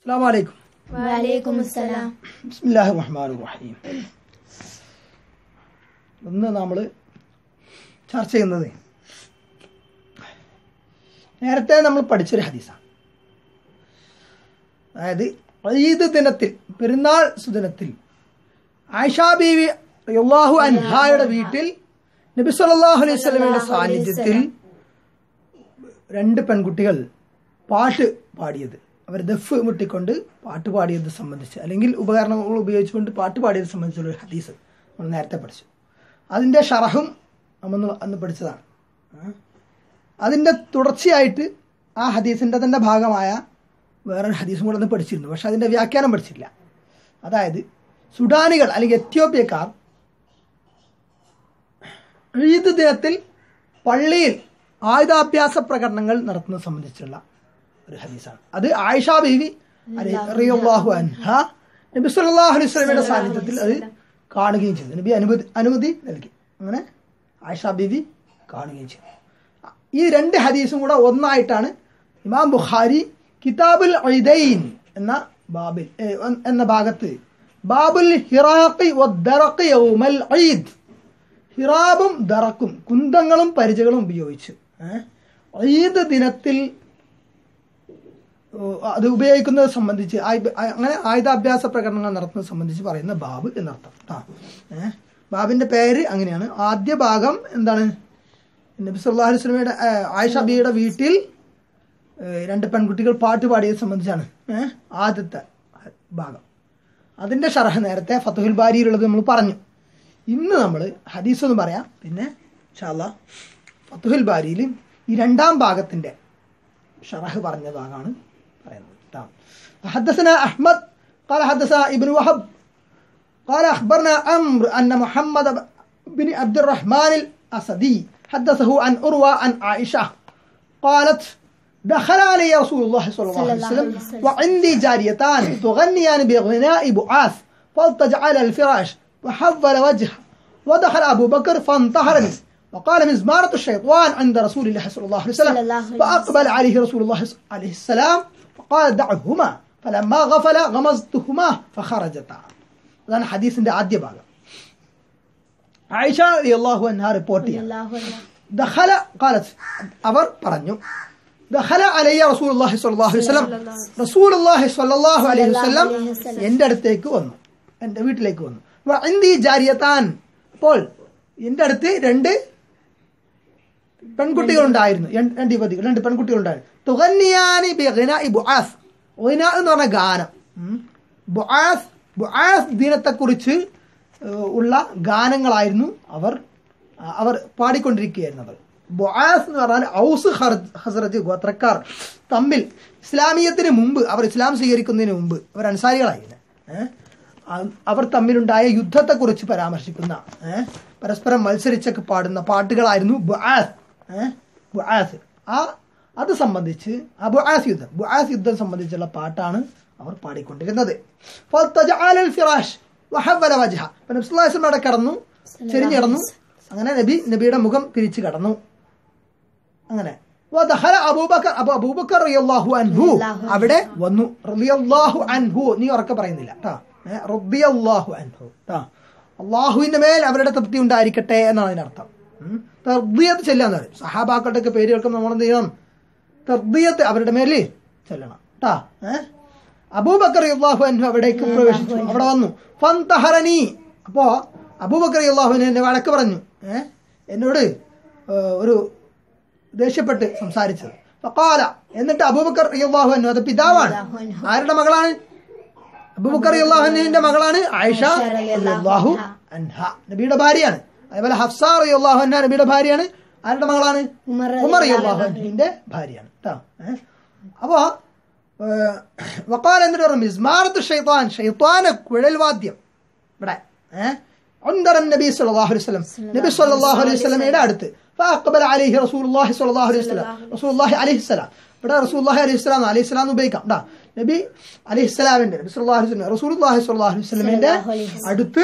അസ്സാം വലൈക്കും വലൈക്കും അസ്സലാം ബിസ്മില്ലാഹി റഹ്മാൻ റഹീം ഇന്ന് നമ്മൾ ചർച്ച ചെയ്യുന്നത് നേരത്തെ നമ്മൾ പഠിച്ചൊരു ഹദീസാണ് അതായത് ഈദ് ദിനത്തിൽ പെരുന്നാൾ സുദിനത്തിൽ ആയിഷാ ബീവി റളിയല്ലാഹു അൻഹായുടെ വീട്ടിൽ നബി സല്ലല്ലാഹു അലൈഹി വസല്ലമയുടെ സാന്നിധ്യത്തിൽ രണ്ട് പെൺകുട്ടികൾ പാട്ട് പാടിയത് അവർ ദഫ് മുട്ടിക്കൊണ്ട് പാട്ട് പാടിയത് സംബന്ധിച്ച് അല്ലെങ്കിൽ ഉപകരണങ്ങൾ ഉപയോഗിച്ചുകൊണ്ട് പാട്ട് പാടിയത് സംബന്ധിച്ചുള്ള ഒരു ഹദീസ് നമ്മൾ നേരത്തെ പഠിച്ചു അതിൻ്റെ ഷറഹും നമ്മൾ അന്ന് പഠിച്ചതാണ് ആ. അതിൻ്റെ തുടർച്ചയായിട്ട് ആ ഹദീസിൻ്റെ തന്നെ ഭാഗമായ വേറൊരു ഹദീസും കൂടെ ഒന്ന് പഠിച്ചിരുന്നു പക്ഷെ അതിൻ്റെ വ്യാഖ്യാനം പഠിച്ചില്ല അതായത് സുഡാനികൾ അല്ലെങ്കിൽ എത്യോപ്യക്കാർ ഈദ് ദിനത്തിൽ പള്ളിയിൽ ആയുധാഭ്യാസ പ്രകടനങ്ങൾ നടത്തുന്നത് സംബന്ധിച്ചുള്ള ഒരു ഹദീസാണ് അത് ആയിഷ ബീവി അറിയാഹു അൻഹ നബി സല്ലല്ലാഹു അലൈഹി വസല്ലമയുടെ സാന്നിധ്യത്തിൽ അത് കാണുകയും ചെയ്തു നബി അനുമതി അനുമതി നൽകി അങ്ങനെ ആയിഷ ബീവി കാണുകയും ചെയ്തു ഈ രണ്ട് ഹദീസും കൂടെ ഒന്നായിട്ടാണ് ഇമാം ബുഖാരി കിതാബുൽ ഐദൈൻ എന്ന ബാബിൽ ഏ, എന്ന ഭാഗത്ത് ബാബുൽ ഹിറാഖി വദ്ദറഖി യൗമൽ ഈദ് ഹിറാബും ദറക്കും കുന്തങ്ങളും പരിചകളും ഉപയോഗിച്ച് ഏ, ഈദ് ദിനത്തിൽ ഓ, അത് ഉപയോഗിക്കുന്നത് സംബന്ധിച്ച് ആയ്- ആ- അങ്ങനെ ആയുധാഭ്യാസ പ്രകടനങ്ങൾ നടത്തുന്നത് സംബന്ധിച്ച് പറയുന്ന ബാബ് എന്നർത്ഥം ആ ഏ ബാബിന്റെ പേര് അങ്ങനെയാണ് ആദ്യ ഭാഗം എന്താണ് നബി സല്ലല്ലാഹു അലൈഹി വസല്ലമയുടെ ഏ, ആയിഷ ബിയുടെ വീട്ടിൽ ഏ, രണ്ട് പെൺകുട്ടികൾ പാട്ട് പാടിയത് സംബന്ധിച്ചാണ് ഏ, ആദ്യത്തെ ഭാഗം അതിന്റെ ഷറഹ് നേരത്തെ ഫത്തുഹുൽ ബാരിയിലുള്ളത് നമ്മൾ പറഞ്ഞു ഇന്ന് നമ്മൾ ഹദീസ് എന്ന് പറയാം പിന്നെ ഷാല്ല ഫത്തുഹുൽ ബാരിയിൽ ഈ രണ്ടാം ഭാഗത്തിന്റെ ഷറഹ് പറഞ്ഞ ഭാഗമാണ് പറയുന്നത് ട്ടാ. حدثنا أحمد قال حدثنا ابن وهب قال أخبرنا أمر أن محمد بن عبد الرحمن الأسدي حدثه عن أروى عن عائشة قالت دخل علي رسول الله صلى الله عليه وسلم وعندي جاريتان تغنيان بغناء بعاث فالتجع على الفراش وحول وجهه ودخل أبو بكر فانتهرني وقال مزمارة الشيطان عند رسول الله صلى الله عليه وسلم صلى الله عليه فأقبل عليه رسول الله عليه السلام فقال دعهما فلما غفل غمزتهما فخرجتا അതാണ് ഹദീസിന്റെ ആദ്യ ഭാഗം ആയിഷ റളിയല്ലാഹു അൻഹ റിപ്പോർട്ട് ചെയ്യാം അല്ലാഹു അല്ലാഹ്. ദഖല ഖാലത്ത് അവർ പറഞ്ഞു ദഖല അലയ്യ റസൂലുള്ളാഹി സ്വല്ലല്ലാഹു അലൈഹി വസല്ലം റസൂലുള്ളാഹി സ്വല്ലല്ലാഹു അലൈഹി വസല്ലം എൻ്റെ അടുത്തേക്ക് വന്നു എൻ്റെ വീട്ടിലേക്ക് വന്നു വഇന്ദി ജാരിയതാൻ അപ്പോൾ എൻ്റെ അടുത്ത് രണ്ട് പെൺകുട്ടികളുണ്ടായിരുന്നു രണ്ട് രണ്ട് യുവതികൾ രണ്ട് പെൺകുട്ടികളുണ്ടായിരുന്നു തുകന്നിയാനി ബിഗ്നാഇ ബുആസ് ഒയ്ന എന്ന് പറഞ്ഞ ഗാനം ഉം. ബുആസ് ബുആസ് ദിനത്തെക്കുറിച്ച് ഏഹ്, ഉള്ള ഗാനങ്ങളായിരുന്നു അവർ ആ, അവർ പാടിക്കൊണ്ടിരിക്കുകയായിരുന്നു അവർ ബുആസ് എന്ന് പറഞ്ഞാൽ ഔസ് ഹർജ് ഹസ്രജ് ഗോത്രക്കാർ തമ്മിൽ ഇസ്ലാമിയത്തിന് മുമ്പ് അവർ ഇസ്ലാം സ്വീകരിക്കുന്നതിന് മുമ്പ് അവർ അൻസാരികളായിരുന്നു ഏഹ് ആ- അവർ തമ്മിലുണ്ടായ യുദ്ധത്തെക്കുറിച്ച് പരാമർശിക്കുന്ന ഏഹ്, പരസ്പരം മത്സരിച്ചൊക്കെ പാടുന്ന പാട്ടുകളായിരുന്നു ബുആസ് ഏഹ്, ബുആസ് ആ അത് സംബന്ധിച്ച് ആ ബുആസ് യുദ്ധം ബുആസ് യുദ്ധം സംബന്ധിച്ചുള്ള പാട്ടാണ് അവർ പാടിക്കൊണ്ടിരുന്നത് ഫൽതജഅല الفراش وحول وجهه അപ്പോൾ നബി സല്ലല്ലാഹു അലൈഹി വസല്ലം അവിടെ കിടന്നു ചെരിഞ്ഞ് കിടന്നു അങ്ങനെ നബി നബിയുടെ മുഖം തിരിച്ചു കടന്നു അങ്ങനെ വദഖല അബൂബക്കർ അബു അബൂബക്കർ റളിയല്ലാഹു അൻഹു അവിടെ വന്നു റളിയല്ലാഹു അൻഹു നീ ഉറക്കെ പറയുന്നില്ല ട്ടാ ഏ, റളിയല്ലാഹു അൻഹു ട്ടാ അള്ളാഹുവിന്റെ മേൽ അവരുടെ തൃപ്തി ഉണ്ടായിരിക്കട്ടെ എന്നാണ് അതിനർത്ഥം ഉം. തർദിയത്ത് ചെല്ലാന്ന് പറയും സഹാബാക്കളുടെ ഒക്കെ പേര് കേൾക്കുമ്പോൾ നമ്മൾ എന്ത് ചെയ്യണം തർദിയത്ത് അവരുടെ മേല് ചെല്ലണം ട്ടാ ഏഹ് അബൂബക്കർ അള്ളാഹു അൻഹു അവിടേക്ക് പ്രവേശിച്ചു അവിടെ വന്നു ഫന്തഹറനി അപ്പോ അബൂബക്കർ അള്ളാഹുവിന് എന്നെ വഴക്ക് പറഞ്ഞു ഏഹ് എന്നോട് ഏഹ്, ഒരു ദേഷ്യപ്പെട്ട് സംസാരിച്ചത് ഫഖാല എന്നിട്ട് അബൂബക്കർ അള്ളാഹു അൻഹു അത് പിതാവാണ് ആരുടെ മകളാണ് അബൂബക്കർ അള്ളാഹുവിന്റെ മകളാണ് ആയിഷ അള്ളാഹു അൻഹ നബിയുടെ ഭാര്യയാണ് അതേപോലെ ഹഫ്സാർ അള്ളാഹു അൻഹ നബിയുടെ ഭാര്യയാണ് ആരുടെ മകളാണ് ഉമർ ഉമർ അള്ളാഹു അൻഹുവിന്റെ ഭാര്യയാണ് കേട്ടോ ഏഹ് അപ്പോ ഏഹ്, വഖാല എന്നിട്ട് പറഞ്ഞു മിസ്മാറത്ത് ഷെയ്ത്താൻ ഷെയ്ത്താന് കുഴൽ വാദ്യം ഇവിടെ ഏഹ് عندنا النبي صلى الله عليه وسلم നബി صلى الله عليه وسلم യുടെ അടുത്ത് فأقبل عليه رسول الله صلى الله عليه وسلم رسول الله عليه السلام ഇവിടെ റസൂൽ അലൈഹി സ്വലാം അലൈഹി സ്വലാം എന്ന് ഉപയോഗിക്കാം ടാ നബി അലൈഹി സ്വലാമിന്റെ നബി സല്ലല്ലാഹു അലൈഹി വസല്ലം റസൂൽ സ്വല്ലല്ലാഹു അലൈഹി വസല്ലമിന്റെ അടുത്ത്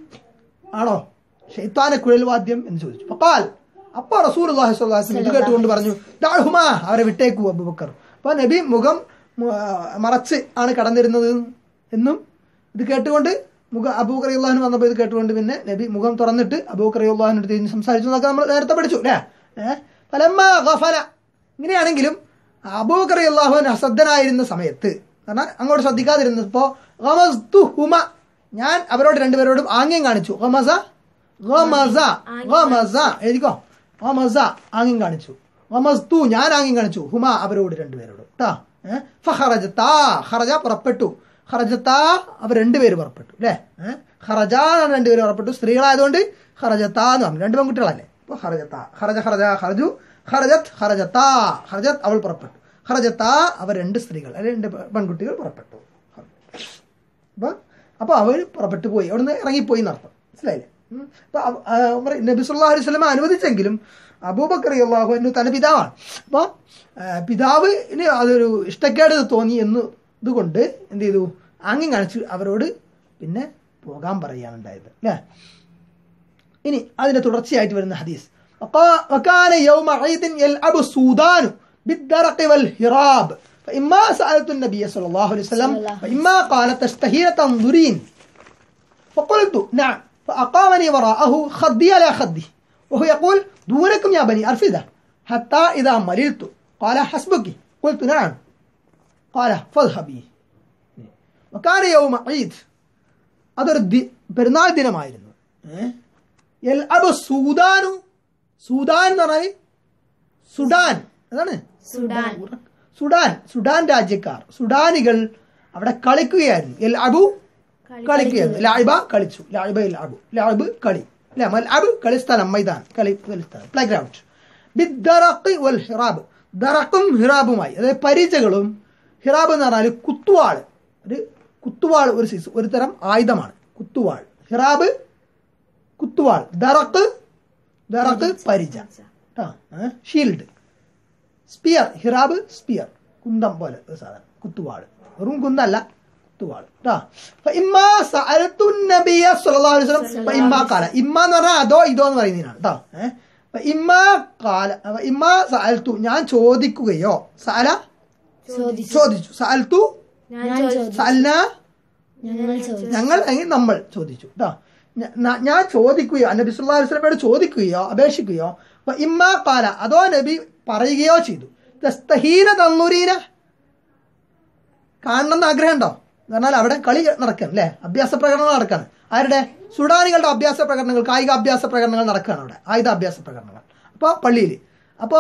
ആണോ ഷെയ്ത്താനെ കുഴൽ വാദ്യം എന്ന് ചോദിച്ചു ഫഖാൽ അപ്പൊ റസൂൽ അള്ളാഹി സ്വല്ലല്ലാഹു അലൈഹി വസല്ലം ഇത് കേട്ടുകൊണ്ട് പറഞ്ഞു ദാഹുമാ അവരെ വിട്ടേക്കൂ അബൂബക്കർ അപ്പൊ നബി മുഖം മു- ആ, മറച്ച് ആണ് കടന്നിരുന്നത് എന്നും ഇത് കേട്ടുകൊണ്ട് മുഖ അബൂക്കർ അള്ളാഹുന് വന്നപ്പോൾ ഇത് കേട്ടുകൊണ്ട് പിന്നെ നബി മുഖം തുറന്നിട്ട് അബൂക്കർ അള്ളാഹുനോട് തിരിഞ്ഞ് സംസാരിച്ചു എന്നൊക്കെ നമ്മൾ നേരത്തെ പഠിച്ചു അല്ലേ ഏഹ് ഫലമ്മ ഗഫല ഇങ്ങനെയാണെങ്കിലും അബൂക്കർ അള്ളാഹുൻ അസദ്ധനായിരുന്ന സമയത്ത് കാരണം അങ്ങോട്ട് ശ്രദ്ധിക്കാതിരുന്നപ്പോ ഗമസ്തു ഹുമ ഞാൻ അവരോട് രണ്ടുപേരോടും ആംഗ്യം കാണിച്ചു ഗമസ ഗമസ ഗമസ എഴുതിക്കോ ഗമസ ആംഗ്യം കാണിച്ചു ഗമസ്തു ഞാൻ ആംഗ്യം കാണിച്ചു ഹുമ അവരോട് രണ്ടുപേരോട് കേട്ടാ ഏഹ് ഫഹറജത്താ ഹറജ പുറപ്പെട്ടു ഹറജത്താ അവർ രണ്ടുപേര് പുറപ്പെട്ടു അല്ലേ ഏഹ് ഹറജ എന്നാണ് രണ്ടുപേര് പുറപ്പെട്ടു സ്ത്രീകളായതുകൊണ്ട് ഹറജത്താ എന്ന് പറഞ്ഞു രണ്ട് പെൺകുട്ടികളല്ലേ അപ്പൊ ഹറജത്താ ഹറജ ഹറജ ഹറജു ഹറജത്ത് ഹറജത്താ ഹറജത്ത് അവൾ പുറപ്പെട്ടു ഹറജത്താ അവർ രണ്ട് സ്ത്രീകൾ അല്ലെ രണ്ട് പെ- പെൺകുട്ടികൾ പുറപ്പെട്ടു അപ്പൊ അപ്പൊ അവർ പുറപ്പെട്ടു പോയി അവിടുന്ന് ഇറങ്ങിപ്പോയി എന്നർത്ഥം മനസ്സിലായില്ലേ ഉം. അപ്പൊ അവ- ആ, ഉമർ നബി സല്ലല്ലാഹു അലൈഹി വസല്ലം അനുവദിച്ചെങ്കിലും അബൂബക്കർ അള്ളാഹു എന്നു തന്റെ പിതാവാണ് അപ്പൊ ആ, പിതാവിന് അതൊരു ഇഷ്ടക്കേട് തോന്നി എന്ന് ഇതുകൊണ്ട് എന്ത് ചെയ്തു ആംഗ്യം കാണിച്ച് അവരോട് പിന്നെ പോകാൻ പറയുകയാണ് ഉണ്ടായത് അല്ലേ ഇനി അതിന്റെ തുടർച്ചയായിട്ട് വരുന്ന ഹദീസ് وقا- وكان يوم عيد يلعب السودان بالدرق والهراب فإما سألت النبي صلى الله عليه وسلم صلى الله عليه فإما قال تشتهين تنظرين فقلت نعم فأقامني وراءه خدي على خدي وهو يقول دونكم يا بني أرفدة حتى إذا مللت قال حسبك قلت نعم قال فاذهبي وكان يوم عيد അതൊരു ദി- പെരുന്നാൾ ദിനമായിരുന്നു ഏഹ്? എൽ അബ് സൂദാനു സൂദാൻ എന്ന് പറഞ്ഞാൽ സുഡാൻ അതാണ് സുഡാൻ സുഡാൻ സുഡാൻ രാജ്യക്കാർ സുഡാനികൾ അവിടെ കളിക്കുകയായിരുന്നു എൽ അബു കളിക്കുകയായിരുന്നു ലായിബ കളിച്ചു ലായിബ എൽ അബു ലായിബ് കളി അല്ലെ മൽ അബ് കളിസ്ഥലം മൈതാൻ കളി കളിസ്ഥലം പ്ലേ ഗ്രൗണ്ട് ബിദ്ദറഖ് വൽ ഹിറാബ് ദറഖും ഹിറാബുമായി അതായത് പരിചകളും ഹിറാബ് എന്ന് പറഞ്ഞാൽ കുത്തുവാൾ ഒരു കുത്തുവാൾ ഒരു സൈസ് ഒരു തരം ആയുധമാണ് കുത്തുവാൾ ഹിറാബ് കുത്തുവാൾ ദറക്ക് ദറക്ക് പരിച ഷീൽഡ് സ്പിയർ ഹിറാബ് സ്പിയർ കുന്തം പോലെ ഒരു സാധനം കുത്തുവാള് വെറും കുന്തല്ല കുത്തുവാള് ട്ടാ. അപ്പൊ ഇമ്മാ സഅൽത്തു നബിയ സ്വല്ലല്ലാഹു അലൈഹി വസല്ലം അപ്പൊ ഇമ്മാ കാല ഇമ്മ എന്ന് പറഞ്ഞാൽ അതോ ഇതോ എന്ന് പറയുന്നതിനാണ് കേട്ടോ ഏഹ് അപ്പൊ ഇമ്മാ കാല അപ്പൊ ഇമ്മാ സഅൽത്തു ഞാൻ ചോദിക്കുകയോ സഅല ചോദിച്ചു ചോദിച്ചു സഅൽത്തു ഞാൻ ചോദിച്ചു സഅൽന ഞങ്ങൾ ചോദിച്ചു ഞങ്ങൾ അല്ലെങ്കിൽ നമ്മൾ ചോദിച്ചു കേട്ടോ ഞ- ന- ഞാൻ ചോദിക്കുകയോ നബി സല്ലല്ലാഹു അലൈഹി വസല്ലമയോട് ചോദിക്കുകയോ അപേക്ഷിക്കുകയോ അപ്പൊ ഇമ്മ കാല അതോ നബി പറയുകയോ ചെയ്തു തസ്തഹീന തന്നൂരീന കാണണമെന്ന് ആഗ്രഹമുണ്ടോ എന്ന് പറഞ്ഞാൽ അവിടെ കളി നടക്കുകയാണ് അല്ലേ അഭ്യാസ പ്രകടനങ്ങൾ നടക്കുകയാണ് ആരുടെ സുഡാനികളുടെ അഭ്യാസ പ്രകടനങ്ങൾ കായിക അഭ്യാസ പ്രകടനങ്ങൾ നടക്കുകയാണ് അവിടെ ആയുധ അഭ്യാസ പ്രകടനങ്ങൾ അപ്പോൾ പള്ളിയിൽ അപ്പോൾ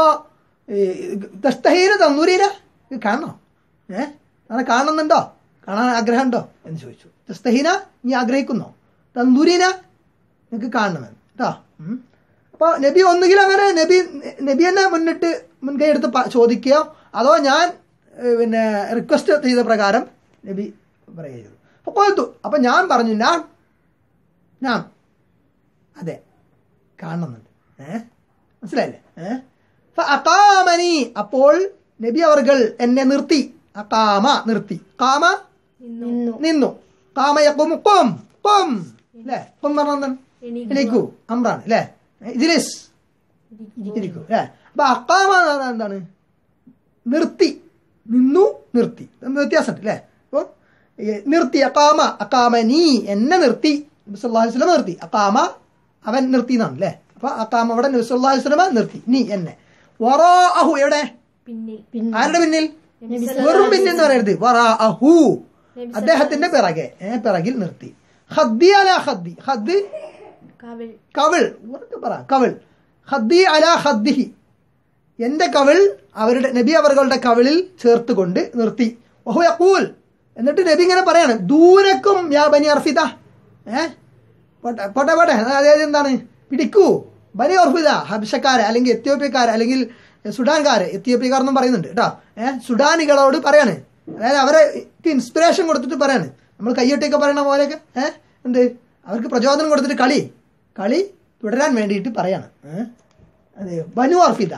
തസ്തഹീന തന്നൂരീന ഇത് കാണണോ ഏഹ് അങ്ങനെ കാണുന്നുണ്ടോ കാണാൻ ആഗ്രഹമുണ്ടോ എന്ന് ചോദിച്ചു തസ്തഹീന നീ ആഗ്രഹിക്കുന്നോ തന്തൂരീന നിനക്ക് കാണണമെന്ന് കേട്ടോ അപ്പോൾ നബി ഒന്നുകിൽ അങ്ങനെ നബി നബി എന്നെ മുന്നിട്ട് മുൻകൈ എടുത്ത് പ- ചോദിക്കുകയോ അതോ ഞാൻ ഏഹ്, പിന്നെ റിക്വസ്റ്റ് ചെയ്ത പ്രകാരം നബി പറയുക ചെയ്തു അപ്പോൾ കൊഴുത്തു അപ്പം ഞാൻ പറഞ്ഞു ഞാൻ ഞാൻ അതെ കാണുന്നുണ്ട് ഏ മനസ്സിലായില്ലേ ഏ അക്കാമനി അപ്പോൾ നബി അവർകൾ എന്നെ നിർത്തി അക്കാമ നിർത്തി കാമ നിന്നു നിന്നു കാമയക്കും കൊം കൊം അല്ലേ കൊം പറഞ്ഞാൽ എന്താണ് എണീക്കൂ അമ്രാണ് അല്ലേ ഇജിലിസ് ഇരിക്കൂ അല്ലേ അപ്പൊ അക്കാമ എന്ന് പറഞ്ഞാൽ എന്താണ് നിർത്തി നിന്നു നിർത്തി തമ്മിൽ വ്യത്യാസമുണ്ട് അല്ലേ അപ്പോൾ നിർത്തി അക്കാമ അക്കാമ നീ എന്നെ നിർത്തി നബി സല്ലല്ലാഹു അലൈഹി വസല്ലം നിർത്തി അക്കാമ അവൻ നിർത്തി എന്നാണ് അല്ലേ അപ്പൊ അക്കാമ അവിടെ നബി സല്ലല്ലാഹു അലൈഹി വസല്ലം നിർത്തി നീ എന്നെ വറാഅഹു എവിടെ പിന്നിൽ ആരുടെ പിന്നിൽ വെറും പിന്നിൽ എന്ന് പറയരുത് വറാഅഹു അദ്ദേഹത്തിന്റെ പിറകെ ഏ, പിറകിൽ നിർത്തി ഹദ്ദി അല ഹദ്ദി ഹദ് കവിൾ കവിൾ ഉറക്കെ പറ കവിൾ ഹദ്ദി അല ഹദ്ദിഹി എന്റെ കവിൾ അവരുടെ നബി അവരുടെ കവിളിൽ ചേർത്തുകൊണ്ട് നിർത്തി ഓഹു യഖൂൽ എന്നിട്ട് നബി ഇങ്ങനെ പറയാണ് ദൂരക്കും യാ ബനി അർഫിദ ഏ പോട്ടെ പോട്ടെ പോട്ടെ അതായത് എന്താണ് പിടിക്കൂ ബനി അർഫിദ ഹബ്ഷക്കാരെ അല്ലെങ്കിൽ എത്യോപ്യക്കാരെ അല്ലെങ്കിൽ സുഡാൻകാരെ എത്യോപ്യക്കാർ എന്നും പറയുന്നുണ്ട് കേട്ടോ ഏഹ് സുഡാനികളോട് പറയാണ് അതായത് അവരെ ഇൻസ്പിറേഷൻ കൊടുത്തിട്ട് പറയാണ് നമ്മൾ കയ്യൊട്ടിയൊക്കെ പറയണ പോലെയൊക്കെ ഏഹ് എന്ത് അവർക്ക് പ്രചോദനം കൊടുത്തിട്ട് കളി കളി തുടരാൻ വേണ്ടിയിട്ട് പറയാണ് ഏഹ് അതെ ബനു അർഫിദ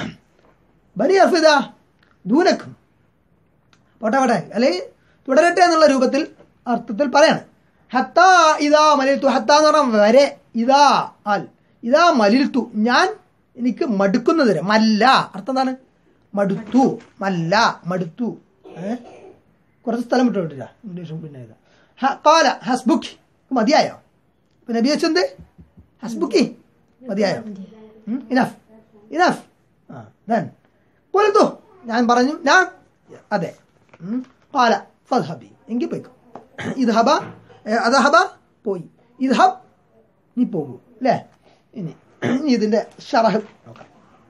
ബനി അർഫിദ ദൂനക്കും പോട്ടെ പോട്ടെ അല്ലെങ്കിൽ തുടരട്ടെ എന്നുള്ള രൂപത്തിൽ അർത്ഥത്തിൽ പറയാണ് ഹത്താ ഇതാ മലിൽത്തു ഹത്ത എന്ന് പറഞ്ഞാൽ വരെ ഇതാ അൽ ഇതാ മലിൽത്തു ഞാൻ എനിക്ക് മടുക്കുന്നത് വരെ മല്ല അർത്ഥം എന്താണ് മടുത്തു മല്ല മടുത്തു ഏഹ് കുറച്ച് സ്ഥലം വിട്ടു വിട്ടില്ല ഇംഗ്ലീഷും പിന്നെ ഇത് ഹ- കാല ഹസ്ബുക്കി മതിയായോ ഇപ്പൊ നബി വെച്ചെന്ത് ഹസ്ബുക്കി മതിയായോ ഇനഫ് ഇനഫ് ആ ദെൻ കൊലുത്തു ഞാൻ പറഞ്ഞു ഞാൻ അതെ ഉം. കാല ഫദ്ഹബി എങ്കിൽ പോയിക്കോ ഇത് ഹബ അത് ഹബ പോയി ഇത് ഹബ് നീ പോകൂ അല്ലേ ഇനി ഇനി ഇതിന്റെ ഷറഹ് നോക്കാം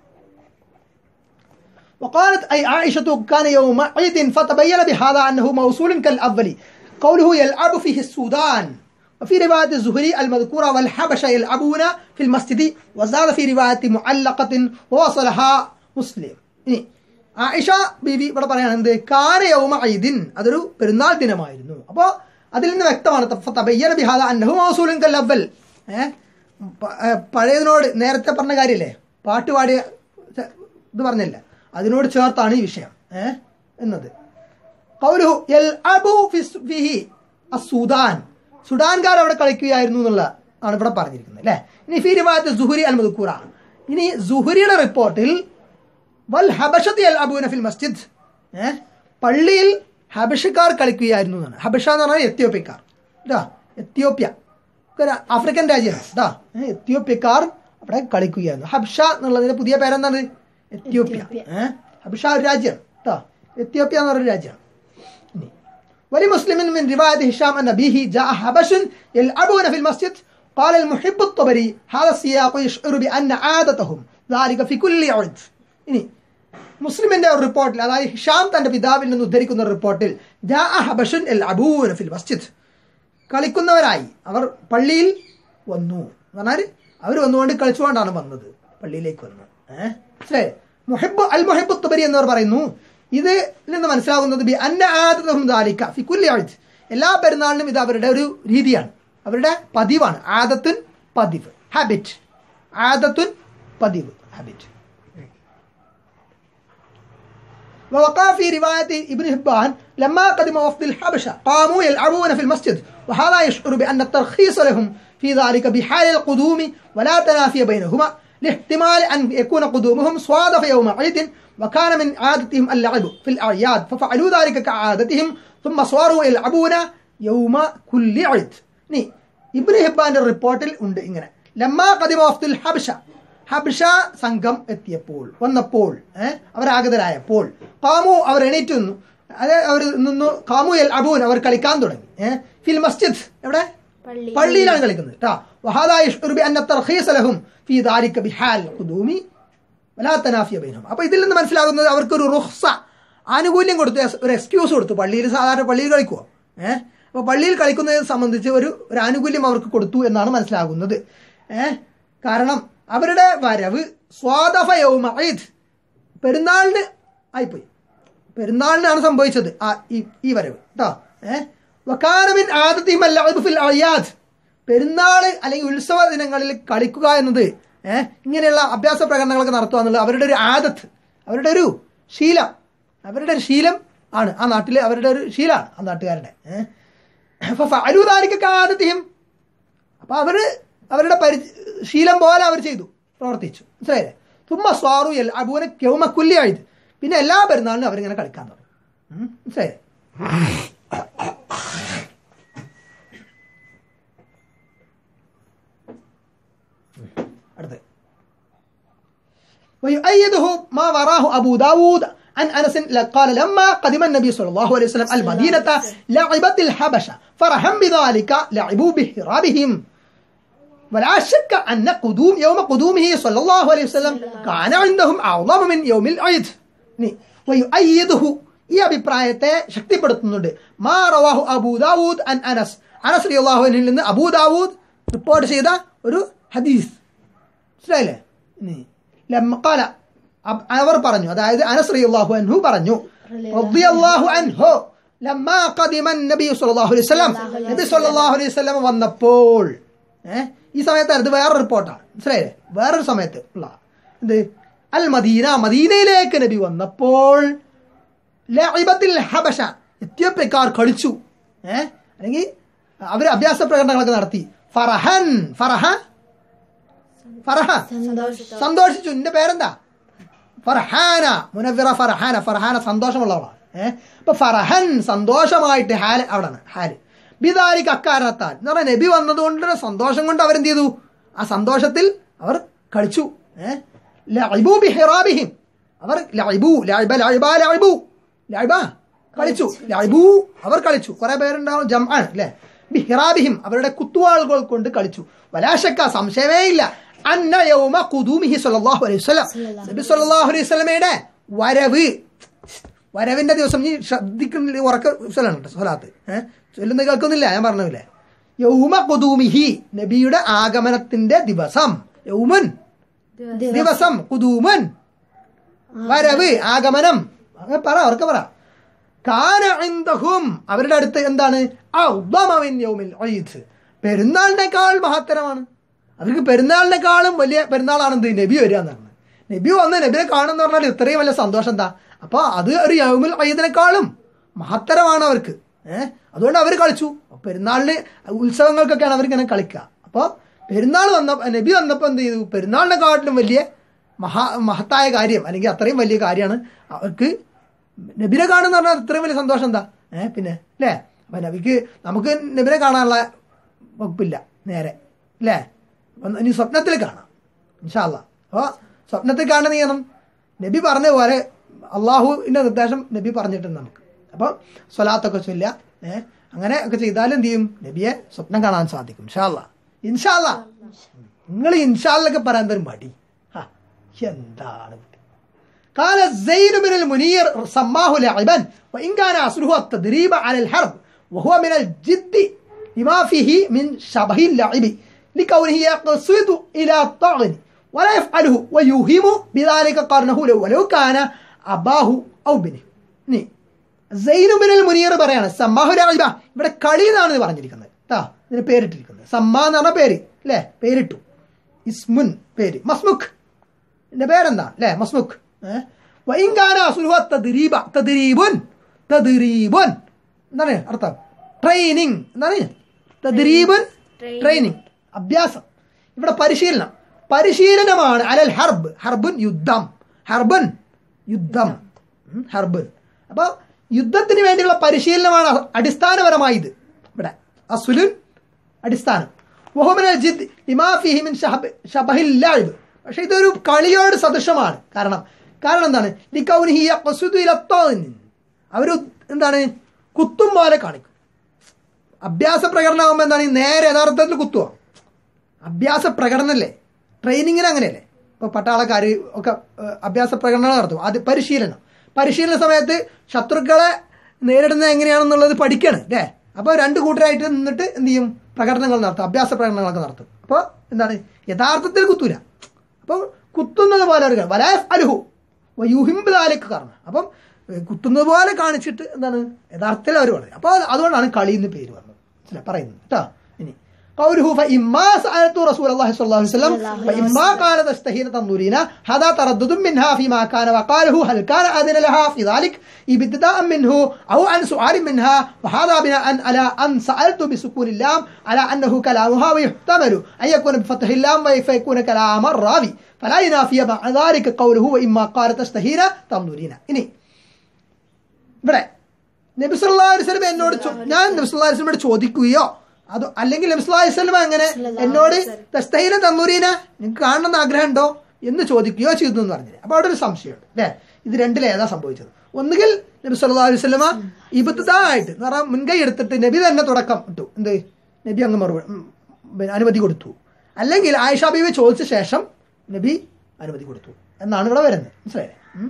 وقالت أي عائشة كان يوم عيد فتبين بهذا أنه موصول كالأول قوله يلعب فيه السودان وفي رواية الزهري المذكورة والحبشة يلعبون في المسجد وزاد في رواية معلقة ووصلها مسلم ഇനി ആയിഷ ബീവി ഇവിടെ പറയാണ് എന്ത് കാനയൗമ ഐദിൻ അതൊരു പെരുന്നാൾ ദിനമായിരുന്നു അപ്പോൾ അതിൽ നിന്ന് വ്യക്തമാണ് തഫ- തബയ്യന ബിഹാദ അന്നഹു മൗസൂലുൻ കൽ അവ്വൽ ഏഹ് പ- ഏ, പഴയതിനോട് നേരത്തെ പറഞ്ഞ കാര്യല്ലേ പാട്ട് പാടിയ ച- ഇത് പറഞ്ഞില്ല അതിനോട് ചേർത്താണ് ഈ വിഷയം ഏഹ് എന്നത് കൗലുഹു യൽഅബു ഫിസ്- ഫിഹി അസ്സുദാൻ സുഡാൻകാർ അവിടെ കളിക്കുകയായിരുന്നു എന്നുള്ള ആണ് ഇവിടെ പറഞ്ഞിരിക്കുന്നത് അല്ലേ ഇനി ഫി റിവായത്ത് സുഹുരി അൽ മദ്കൂറ ഇനി സുഹുരിയുടെ റിപ്പോർട്ടിൽ വൽ ഹബഷത്തി അൽ അബൂന ഫിൽ മസ്ജിദ് ഏഹ് പള്ളിയിൽ ഹബഷക്കാർ കളിക്കുകയായിരുന്നു എന്നാണ് ഹബഷ എന്ന് പറഞ്ഞാൽ എത്യോപ്യക്കാർ കേട്ടോ എത്യോപ്യ ഒക്കെ ഒരു ആഫ്രിക്കൻ രാജ്യമാണ് കേട്ടോ ഏഹ് എത്യോപ്യക്കാർ അവിടെ കളിക്കുകയായിരുന്നു ഹബ്ഷ എന്നുള്ളതിന്റെ പുതിയ പേരെന്താണ് എത്യോപ്യ ഏഹ് ഹബ്ഷ ഒരു രാജ്യമാണ് കേട്ടോ എത്യോപ്യ എന്ന് പറഞ്ഞൊരു രാജ്യമാണ് ഇനി ولمسلم من رواية هشام أن أبيه جاء حبش يلعبون في المسجد قال المحب الطبري هذا السياق يشعر بأن عادتهم ذلك في كل عد ഇനി മുസ്ലിമിന്റെ ഒരു റിപ്പോർട്ടിൽ അതായത് ഹിഷാം തന്റെ പിതാവിൽ നിന്ന് ഉദ്ധരിക്കുന്ന ഒരു റിപ്പോർട്ടിൽ ജാ ഹബഷുൻ എൽ അബൂന ഫിൽ മസ്ജിദ് കളിക്കുന്നവരായി അവർ പള്ളിയിൽ വന്നു എന്ന് പറഞ്ഞാൽ അവർ വന്നുകൊണ്ട് കളിച്ചുകൊണ്ടാണ് വന്നത് പള്ളിയിലേക്ക് വന്നത് ഏഹ് മനസ്സിലായി മുഹിബ് അൽ മുഹിബ് തുബരി എന്നവർ പറയുന്നു ഇതിൽ നിന്ന് മനസ്സിലാകുന്നത് ബി അന്ന ആദതഹും ദാലിക ഫി കുല്ലി അഴ്ദ്. എല്ലാ പെരുന്നാളിനും ഇത് അവരുടെ ഒരു രീതിയാണ് അവരുടെ പതിവാണ് ആദത്തുൻ പതിവ് ഹാബിറ്റ് ആദത്തുൻ പതിവ് ഹാബിറ്റ് ووقع في رواية ابن هبان لما قدم وفد الحبشة قاموا يلعبون في المسجد وهذا يشعر بأن الترخيص لهم في ذلك بحال القدوم ولا تنافي بينهما لاحتمال أن يكون قدومهم صادف يوم عيد وكان من عادتهم اللعب في الأعياد ففعلوا ذلك كعادتهم ثم صاروا يلعبون يوم كل عيد നീ ഇബ്നു ഹിബാന്റെ റിപ്പോർട്ടിൽ ഉണ്ട് ഇങ്ങനെ ലമ്മാ കദിമ വഫ്തുൽ ഹബ്ഷ ഹബ്ഷ സംഘം എത്തിയപ്പോൾ വന്നപ്പോൾ ഏഹ് അവരാഗതരായപ്പോൾ കാമു അവർ എണീറ്റ് നിന്നു അത് അവർ നിന്നു കാമു എൽ അബൂൻ അവർ കളിക്കാൻ തുടങ്ങി ഏഹ് ഫിൽ മസ്ജിദ് എവിടെ പള്ളി പള്ളിയിലാണ് കളിക്കുന്നത് കേട്ടോ വഹാദാ യഷ്ഉറു ബി അന്ന തർഖീസ ലഹും ഫീ ദാലിക ബിഹാൽ ഖുദൂമി വലാ തനാഫിയ ബൈനഹും അപ്പോൾ ഇതിൽ നിന്ന് മനസ്സിലാകുന്നത് അവർക്കൊരു റുഹ്സ ആനുകൂല്യം കൊടുത്തു ഒരു എക്സ്ക്യൂസ് കൊടുത്തു പള്ളിയിൽ സാധാരണ പള്ളിയിൽ കളിക്കുമോ ഏഹ് അപ്പോൾ പള്ളിയിൽ കളിക്കുന്നതിനെ സംബന്ധിച്ച് ഒരു ഒരു ആനുകൂല്യം അവർക്ക് കൊടുത്തു എന്നാണ് മനസ്സിലാകുന്നത് ഏഹ് കാരണം അവരുടെ വരവ് സ്വാദഫ യൗമ ഈദ് പെരുന്നാളിന് ആയിപ്പോയി പെരുന്നാളിനാണ് സംഭവിച്ചത് ആ ഈ ഈ വരവ് കേട്ടോ ഏഹ് വക്കാനമിൻ ആദത്തിമല്ല ഫിൽ അയാദ് പെരുന്നാൾ അല്ലെങ്കിൽ ഉത്സവ ദിനങ്ങളിൽ കളിക്കുക എന്നത് ഏഹ് ഇങ്ങനെയുള്ള അഭ്യാസ പ്രകടനങ്ങളൊക്കെ നടത്തുക എന്നുള്ളത് അവരുടെ ഒരു ആദത്ത് അവരുടെ ഒരു ശീലം അവരുടെ ഒരു ശീലം ആണ് ആ നാട്ടിലെ അവരുടെ ഒരു ശീലമാണ് ആ നാട്ടുകാരുടെ ഏഹ് അലുതാരിക്കൊക്കെ ആദത്തെയും അപ്പൊ അവര് അവരുടെ പരി ശീലം പോലെ അവർ ചെയ്തു പ്രവർത്തിച്ചു മനസ്സിലായില്ലേ തുമ്മ സ്വാറു എൽ അബൂനെ കൌമ കുല്ലി ആയത് പിന്നെ എല്ലാ പെരുന്നാളിനും അവരിങ്ങനെ കളിക്കാൻ തുടങ്ങി ഉം, മനസ്സിലായില്ലേ അടുത്ത് ويؤيده ما وراه أبو داود عن أنس قال لما قدم النبي صلى الله عليه وسلم المدينة لعبت الحبشة فرحا بذلك لعبوا بهرابهم ولا شك أن قدوم يوم قدومه صلى الله عليه وسلم كان عندهم أعظم من يوم العيد ഇനി ويؤيده ഈ അഭിപ്രായത്തെ ശക്തിപ്പെടുത്തുന്നുണ്ട് മാ റവാഹു അബൂ ദാവൂദ് അൻ അനസ് അനസ് റളിയല്ലാഹു അൻഹുവിൽ നിന്ന് അബൂ ദാവൂദ് റിപ്പോർട്ട് ചെയ്ത ഒരു ഹദീസ് മനസ്സിലായില്ലേ ഇനി ലമ്മ ഖാല അബ്- അവർ പറഞ്ഞു അതായത് അനസ് റളിയല്ലാഹു അൻഹു പറഞ്ഞു റളിയല്ലാഹു അൻഹു ലമ്മാ ഖദിമ നബി സല്ലല്ലാഹു അലൈഹി വസല്ലം നബി സല്ലല്ലാഹു അലൈഹി വസല്ലം വന്നപ്പോൾ ഏഹ് ഈ സമയത്ത് ഇത് വേറെ റിപ്പോർട്ടാണ് മനസ്സിലായില്ലേ വേറൊരു സമയത്ത് ഉള്ള എന്ത് അൽ മദീന മദീനയിലേക്ക് നബി വന്നപ്പോൾ ലഇബത്തിൽ ഹബശ എത്യോപ്യക്കാർ കളിച്ചു ഏഹ് അല്ലെങ്കിൽ അവർ അഭ്യാസ പ്രകടനങ്ങളൊക്കെ നടത്തി ഫറഹൻ ഫറഹ ഫറഹ സന്തോഷിച്ചു എന്റെ പേരെന്താ ഫർഹാന മുനവിറ ഫർഹാന ഫർഹാന സന്തോഷമുള്ളവളാണ് ഏഹ് അപ്പൊ ഫറഹൻ സന്തോഷമായിട്ട് ഹാല് അവിടാണ് ഹാല് ബിദാലിക്ക് അക്കാരണത്താൽ എന്ന് പറഞ്ഞാൽ നബി വന്നതുകൊണ്ട് സന്തോഷം കൊണ്ട് അവരെന്ത് ചെയ്തു ആ സന്തോഷത്തിൽ അവർ കളിച്ചു ഏഹ് ലഅബു ബിഹിറാബിഹിം അവർ ലഅബു ലഅബ ലഅബ ലഅബു ലഅബ കളിച്ചു ലഅബു അവർ കളിച്ചു കുറെ പേരുണ്ടാവും ജംആണ് അല്ലേ ബിഹിറാബിഹിം അവരുടെ കുത്തുവാളുകൾ കൊണ്ട് കളിച്ചു വലാശക്ക സംശയമേ ഇല്ല അന്ന യൗമ ഖുദൂമിഹി സ്വല്ലല്ലാഹു അലൈഹി വസല്ലം നബി സ്വല്ലല്ലാഹു അലൈഹി വസല്ലമയുടെ വരവ് വരവിന്റെ ദിവസം നീ ശ്രദ്ധിക്കുന്നില്ല ഉറക്ക സ്ഥലമാണ് സ്വലാത്ത് ഏഹ് ചൊല്ലുന്ന കേൾക്കുന്നില്ല ഞാൻ പറഞ്ഞില്ലേ യൗമ ഖുദൂമിഹി നബിയുടെ ആഗമനത്തിന്റെ ദിവസം യൗമുൻ ദിവസം കുതൂമൻ വരവ് ആഗമനം അങ്ങനെ പറ അവർക്ക് പറ കാന ഇൻദഹും അവരുടെ അടുത്ത് എന്താണ് ഔദമ മിൻ യൗമിൽ ഈദ് പെരുന്നാളിനേക്കാൾ മഹത്തരമാണ് അവർക്ക് പെരുന്നാളിനേക്കാളും വലിയ പെരുന്നാളാണ് എന്ത് നബി വരിക എന്നാണ് നബി വന്ന് നബിയെ കാണുന്ന പറഞ്ഞാൽ ഇത്രയും വലിയ സന്തോഷം എന്താ അപ്പൊ അത് ഒരു യൗമുൽ ഈദിനേക്കാളും മഹത്തരമാണ് അവർക്ക് ഏഹ് അതുകൊണ്ട് അവർ കളിച്ചു പെരുന്നാളിന് ഉത്സവങ്ങൾക്കൊക്കെയാണ് അവരിങ്ങനെ കളിക്കുക അപ്പോൾ പെരുന്നാൾ വന്ന നബി വന്നപ്പോൾ എന്ത് ചെയ്തു പെരുന്നാളിനെക്കാട്ടിലും വലിയ മഹാ മഹത്തായ കാര്യം അല്ലെങ്കിൽ അത്രയും വലിയ കാര്യമാണ് അവർക്ക് നബിനെ കാണുന്ന പറഞ്ഞാൽ അത്രയും വലിയ സന്തോഷം എന്താ ഏഹ് പിന്നെ അല്ലേ അപ്പൊ നബിക്ക് നമുക്ക് നബിനെ കാണാനുള്ള വകുപ്പില്ല നേരെ അല്ലേ അപ്പം ഇനി സ്വപ്നത്തിൽ കാണാം ഇൻഷാല്ല അപ്പോൾ സ്വപ്നത്തിൽ കാണുന്ന ചെയ്യണം നബി പറഞ്ഞ പോലെ അള്ളാഹുവിൻ്റെ നിർദ്ദേശം നബി പറഞ്ഞിട്ടുണ്ട് നമുക്ക് അപ്പോൾ സ്വലാത്തൊക്കെ ചൊല്ലുക ഏഹ് അങ്ങനെ ഒക്കെ ചെയ്താലും എന്ത് ചെയ്യും നബിയെ സ്വപ്നം കാണാൻ സാധിക്കും ഇൻഷാല്ല ഇൻഷാല്ല നിങ്ങൾ ഇൻഷാല്ലൊക്കെ പറയാൻ തരും മടി ഹാ, എന്താണ് കുട്ടി قال زين بن المنير سماه لعبا وإن كان أصله التدريب على الحرب وهو من الجد لما فيه من شبه اللعب لكونه يقصد إلى الطعن ولا يفعله ويوهم بذلك قرنه له ولو كان أباه أو بنه ني സൈനുബിനൽ മുനീർ പറയാണ് സമ്മാഹു രാജിബ ഇവിടെ കളി എന്നാണ് ഇത് പറഞ്ഞിരിക്കുന്നത് കേട്ടാ ഇതിന് പേരിട്ടിരിക്കുന്നത് സമ്മ എന്ന് പറഞ്ഞ പേര് അല്ലേ പേരിട്ടു ഇസ്മുൻ പേര് മസ്മുഖ് എന്റെ പേരെന്താ അല്ലേ മസ്മുഖ് ഏഹ് വൈങ്കാന സുലുഹ തദ്രീബ തദ്രീബുൻ തദ്രീബുൻ എന്താണ് അർത്ഥം ട്രെയിനിങ് എന്താണ് തദ്രീബുൻ ട്രെയിനിങ് അഭ്യാസം ഇവിടെ പരിശീലനം പരിശീലനമാണ് അലൽ ഹർബ് ഹർബുൻ യുദ്ധം ഹർബുൻ യുദ്ധം ഉം, ഹർബുൻ അപ്പോൾ യുദ്ധത്തിന് വേണ്ടിയുള്ള പരിശീലനമാണ് അടിസ്ഥാനപരമായി ഇത് ഇവിടെ അസുലുൻ അടിസ്ഥാനം മുഹമ്മദ് അജിദ് ഇമാഫിഹിമിൻ ഷബഹില്ലാഴിബ് പക്ഷെ ഇതൊരു കളിയോട് സദൃശമാണ് കാരണം കാരണം എന്താണ് ലിക്കൗനിഹി യഖ്സുദു ഇല ത്വാൻ. അവര് എന്താണ് കുത്തും പോലെ കാണിക്കും അഭ്യാസ പ്രകടനമാകുമ്പോൾ എന്താണ് ഈ നേരെ യഥാർത്ഥത്തിൽ കുത്തുക അഭ്യാസ പ്രകടനമല്ലേ ട്രെയിനിങ്ങിന് അങ്ങനെയല്ലേ ഇപ്പോൾ പട്ടാളക്കാർ ഒക്കെ ഏഹ്, അഭ്യാസ പ്രകടനം നടത്തും അത് പരിശീലനം പരിശീലന സമയത്ത് ശത്രുക്കളെ നേരിടുന്നത് എങ്ങനെയാണെന്നുള്ളത് പഠിക്കുകയാണ് അല്ലേ അപ്പോൾ രണ്ട് കൂട്ടരായിട്ട് നിന്നിട്ട് എന്ത് ചെയ്യും പ്രകടനങ്ങൾ നടത്തും അഭ്യാസ പ്രകടനങ്ങളൊക്കെ നടത്തും അപ്പോൾ എന്താണ് യഥാർത്ഥത്തിൽ കുത്തൂല അപ്പം കുത്തുന്നത് പോലെ ഒരു വലാഫ് അലുഹു യൂഹിംബാലേക്ക് കാരണം അപ്പം ഏഹ്, കുത്തുന്നത് പോലെ കാണിച്ചിട്ട് എന്താണ് യഥാർത്ഥത്തിൽ അവർ പറയും അപ്പോൾ അതുകൊണ്ടാണ് കളി എന്ന് പേര് വന്നത് മനസ്സിലായോ? പറയുന്നത് കേട്ടോ ഇനി قوله فإما سألت رسول الله صلى الله عليه وسلم فإما قال تستهين تنظرين هذا تردد منها فيما كان وقاله هل كان أذن لها في ذلك ابتداء منه أو عن سؤال منها وهذا بناء على أن سألت بسكون اللام على أنه كلامها ويحتمل أن يكون بفتح اللام فيكون كلام الراوي فلا ينافي مع ذلك قوله وإما قال تستهين تنظرين إني ഇവിടെ നബി സല്ലല്ലാഹു അലൈഹി വസല്ലം എന്നോട് ചോ- ഞാൻ നബി സല്ലല്ലാഹു അലൈഹി വസല്ലമയോട് ചോദിക്കുകയോ അത് അല്ലെങ്കിൽ നബി സല്ലല്ലാഹു അലൈഹി വസല്ലം അങ്ങനെ എന്നോട് തസ്തഹീന തന്നൂരീന നിങ്ങൾക്ക് കാണണമെന്ന് ആഗ്രഹം ഉണ്ടോ എന്ന് ചോദിക്കുകയോ ചെയ്തു എന്ന് പറഞ്ഞില്ല അപ്പൊ അവിടെ ഒരു സംശയമുണ്ട് അല്ലേ ഇത് രണ്ടിൽ ഏതാ സംഭവിച്ചത് ഒന്നുകിൽ നബി സല്ലല്ലാഹു അലൈഹി വസല്ലമ ഇബത്തായിട്ട് എന്ന് പറഞ്ഞാൽ മുൻകൈ എടുത്തിട്ട് നബി തന്നെ തുടക്കം ഇട്ടു എന്ത് നബി അങ്ങ് മറുപടി ഉം, പിന്നെ അനുമതി കൊടുത്തു അല്ലെങ്കിൽ ആയിഷ ബീവി ചോദിച്ച ശേഷം നബി അനുമതി കൊടുത്തു എന്നാണ് ഇവിടെ വരുന്നത് മനസ്സിലായില്ലേ ഉം.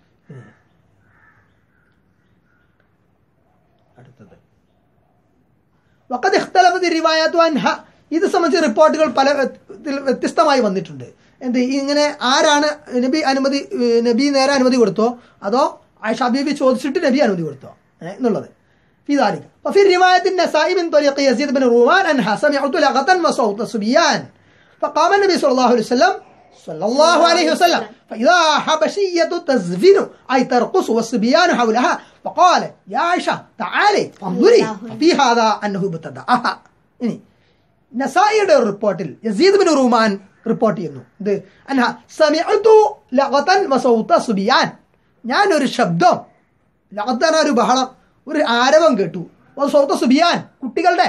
അടുത്തത് വക്കത് ഇഖ്തലഫത്ത് റിവായത്തു അൻഹ ഇത് സംബന്ധിച്ച് റിപ്പോർട്ടുകൾ പല ഇതിൽ വ്യത്യസ്തമായി വന്നിട്ടുണ്ട് എന്ത് ഇങ്ങനെ ആരാണ് നബി അനുമതി ഏഹ് നബി നേരെ അനുമതി കൊടുത്തോ അതോ ആയിഷ ബീബി ചോദിച്ചിട്ട് നബി അനുമതി കൊടുത്തോ ഏഹ് എന്നുള്ളത് في ذلك وفي رواية النسائي من طريق يزيد بن رومان أنها سمعت لغة وصوت صبيان فقام النبي صلى الله عليه وسلم صلى الله عليه وسلم فإذا حبشية تزفن أي ترقص والصبيان حولها فقال يا عائشة تعالي فانظري ففي هذا أنه ابتدأها ഇനി നസായിയുടെ ഒരു റിപ്പോർട്ടിൽ യസീദ് ബിൻ റൂമാൻ റിപ്പോർട്ട് ചെയ്യുന്നു ഇത് അൻഹ സമിഅതു ലഗതൻ വസൗത സുബിയാൻ ഞാൻ ഒരു ശബ്ദം ലഹത്തന ഒരു ബഹളം ഒരു ആരവം കേട്ടു ഒരു സൗത്ത് സുബിയാൻ കുട്ടികളുടെ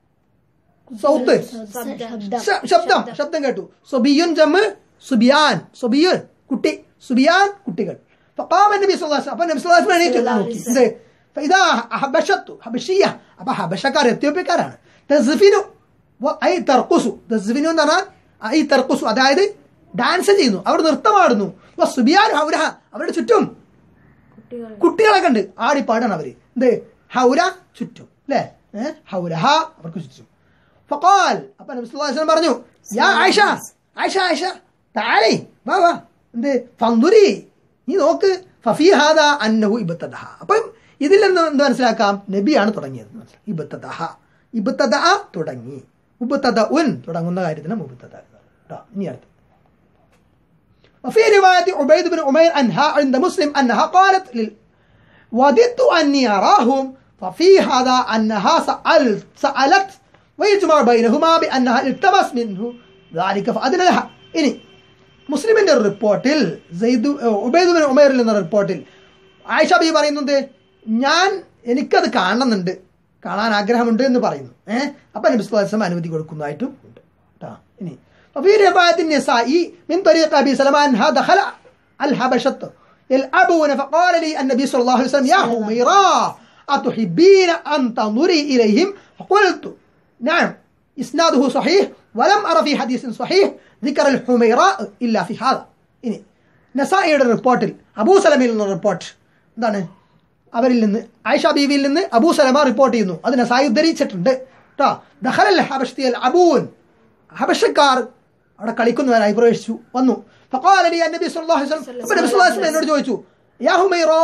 സൗത്ത് ശബ്ദം ശ- ശബ്ദം ശബ്ദം കേട്ടു സുബിയുൻ ജമ്മ് സുബിയാൻ സുബിയുൻ കുട്ടി സുബിയാൻ കുട്ടികൾ فقام النبي صلى الله عليه وسلم അപ്പോൾ നബി സ്വല്ലല്ലാഹു അലൈഹി വസല്ലം എണീറ്റു നോക്കി ഇത് فإذا حبشت حبشية അപ്പോൾ ഹബശക്കാർ എത്യോപ്യക്കാരാണ് തസ്ഫിനു വ- ഐ തർക്കുസു തസ്ഫിനു എന്ന് പറഞ്ഞാൽ ഐ തർക്കുസു അതായത് ഡാൻസ് ചെയ്യുന്നു അവർ നൃത്തമാടുന്നു വ സുബിയാൻ ഹൗരഹ അവരുടെ ചുറ്റും കുട്ടികൾ കുട്ടികളൊക്കെ ഉണ്ട് ആടിപ്പാടാണ് അവര് എന്ത് ഹൗര ചുറ്റും അല്ലേ ഏഹ് ഹൗരഹ അവർക്ക് ചുറ്റും ഫഖാൽ അപ്പൊ നബി സല്ലല്ലാഹു അലൈഹി വസല്ലം പറഞ്ഞു യാ ആയിഷ ആയിഷ ആയിഷ താലേ വാ വാ എന്ത് ഫന്ദുരി നീ നോക്ക് ഫഫി ഹാദ അന്നഹു ഇബത്തദഹ അപ്പം ഇതിൽ നിന്ന് എന്ത് മനസ്സിലാക്കാം നബിയാണ് തുടങ്ങിയത് എന്ന് മനസ്സിലാക്കാം. ഇബത്തദഹ ഇബത്തദ തുടങ്ങി ഉബത്തദ ഉൻ തുടങ്ങുന്ന കാര്യത്തിന് മുബത്തദ കേട്ടോ ഇനി അടുത്ത് وفي رواية عبيد بن عمير أنها عند مسلم أنها قالت لل وددت أني أراهم ففي هذا أنها سألت سألت ويجمع بينهما بأنها التمس منه ذلك فأذن لها إني മുസ്ലിമിന്റെ ഒരു റിപ്പോർട്ടിൽ സെയ്ദു ഉബൈദ് ബിൻ ഉമേറിൽ എന്ന റിപ്പോർട്ടിൽ ആയിഷ ബി പറയുന്നുണ്ട് ഞാൻ എനിക്കത് കാണുന്നുണ്ട് കാണാൻ ആഗ്രഹമുണ്ട് എന്ന് പറയുന്നു ഏഹ് അപ്പൊ നബി സ്വല്ലല്ലാഹു അലൈഹി വസല്ലം അനുമതി കൊടുക്കുന്നതായിട്ടും ഉണ്ട് കേട്ടോ ഇനി وفي رواية النسائي من طريق أبي سلمة أنها دخل الحبشة يلعبون فقال لي النبي صلى الله عليه وسلم يا حميرة أتحبين أن تنظري إليهم فقلت نعم إسناده صحيح ولم أرى في حديث صحيح ذكر الحميراء إلا في هذا ഇനി നസായിയുടെ റിപ്പോർട്ടിൽ അബൂ സലമയിൽ നിന്ന് റിപ്പോർട്ട് എന്താണ് അവരിൽ നിന്ന് ആയിഷ ബീവിയിൽ നിന്ന് അബൂ സലമ റിപ്പോർട്ട് ചെയ്യുന്നു അത് നസായി ഉദ്ധരിച്ചിട്ടുണ്ട് കേട്ടോ ദഹലൽ ഹബഷ്തിയൽ അബൂൻ ഹബഷക്കാർ അവിടെ കളിക്കുന്നവരായി പ്രവേശിച്ചു വന്നു ഫഖാല ലി അന്നബി സല്ലല്ലാഹു അലൈഹി വസല്ലം അപ്പോൾ നബി സല്ലല്ലാഹു അലൈഹി വസല്ലം എന്നോട് ചോദിച്ചു യാ ഹുമൈറോ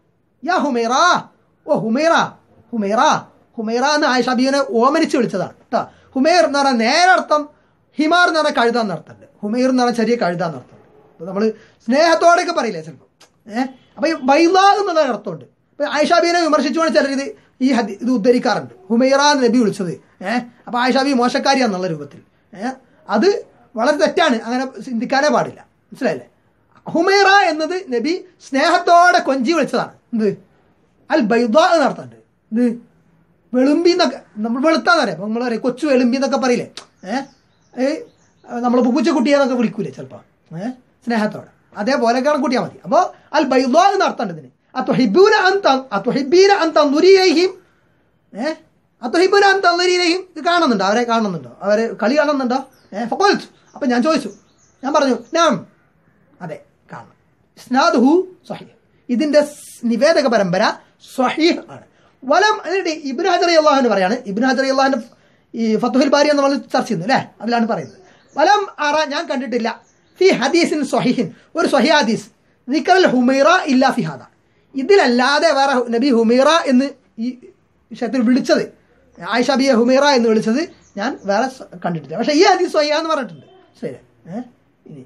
യാ ഹുമൈറ ഓ ഹുമൈറ ഹുമൈറ ഹുമൈറ എന്ന് ആയിഷ ബീവിനെ ഓമനിച്ച് വിളിച്ചതാണ് കേട്ടോ ഹുമൈർ എന്ന് പറഞ്ഞാൽ നേരെ അർത്ഥം ഹിമാർ എന്ന് പറഞ്ഞാൽ കഴുത എന്നർത്ഥമുണ്ട് ഹുമൈർ എന്ന് പറഞ്ഞാൽ ചെറിയ കഴുത എന്നർത്ഥമുണ്ട് അപ്പോൾ നമ്മൾ സ്നേഹത്തോടെയൊക്കെ പറയില്ലേ ചിലപ്പോൾ ഏഹ് അപ്പോൾ ഈ ബൈല എന്നുള്ള അർത്ഥമുണ്ട് അപ്പോൾ ആയിഷ ബീവിനെ വിമർശിച്ചുകൊണ്ട് ചിലർ ഇത് ഈ ഹദി ഇത് ഉദ്ധരിക്കാറുണ്ട് ഹുമൈറ എന്ന് നബി വിളിച്ചത് ഏഹ് അപ്പോൾ ആയിഷ ബി മോശക്കാരിയാന്നുള്ള രൂപത്തിൽ ഏഹ് അത് വളരെ തെറ്റാണ് അങ്ങനെ ചിന്തിക്കാനേ പാടില്ല മനസ്സിലായില്ലേ ഹുമൈറ എന്നത് നബി സ്നേഹത്തോടെ കൊഞ്ചി വിളിച്ചതാണ് എന്ത് അൽ ബൈദ എന്നർത്ഥമുണ്ട് എന്ത് വെളുമ്പി എന്നൊക്കെ നമ്മൾ വെളുത്താന്ന് പറയാം നമ്മൾ പറയും കൊച്ചു വെളുമ്പി എന്നൊക്കെ പറയില്ലേ ഏഹ് ഏയ് നമ്മൾ പൂച്ചക്കുട്ടിയെന്നൊക്കെ വിളിക്കൂലേ ചിലപ്പോൾ ഏഹ് സ്നേഹത്തോടെ അതേപോലെയൊക്കെയാണ് കൂട്ടിയാൽ മതി അപ്പോൾ അൽ ബൈദ എന്ന് അർത്ഥമുണ്ട് ഇതിന് അത്വഹിബൂന അന്ത അത്വഹിബീന അന്ത നുരിയേഹിം ഏഹ് അത്വഹിബൂന അന്ത നുരിയേഹിം ഇത് കാണുന്നുണ്ടോ അവരെ കാണുന്നുണ്ടോ അവരെ കളി കാണുന്നുണ്ടോ ഏഹ് ഫക്കോൽച്ചു അപ്പം ഞാൻ ചോദിച്ചു ഞാൻ പറഞ്ഞു ഞാൻ അതെ കാണണം ഇസ്നാദുഹു സ്വഹീഹ് ഇതിന്റെ സ് നിവേദക പരമ്പര സ്വഹീഹ് ആണ് വലം എന്നിട്ട് ഇബ്നു ഹജർ അള്ളാഹുവിന് പറയാണ് ഇബ്നു ഹജർ അള്ളാഹിന്റെ ഈ ഫത്തുഹിൽ ബാരി എന്ന് നമ്മൾ ചർച്ച ചെയ്യുന്നു അല്ലേ അതിലാണ് പറയുന്നത് വലം അറ ഞാൻ കണ്ടിട്ടില്ല ഫി ഹദീസിൻ സ്വഹീഹിൻ ഒരു സ്വഹി ഹദീസ് നിക്കൽ ഹുമൈറ ഇല്ല ഫിഹാദ ഇതിലല്ലാതെ വേറെ നബി ഹുമൈറ എന്ന് ഈ വിഷയത്തിൽ വിളിച്ചത് ആയിഷ ബിയെ ഹുമൈറ എന്ന് വിളിച്ചത് ഞാൻ വേറെ സ- കണ്ടിട്ടില്ല പക്ഷേ ഈ ഹദീസ് സ്വഹിയ എന്ന് പറഞ്ഞിട്ടുണ്ട് ശരി ഏഹ് ഇനി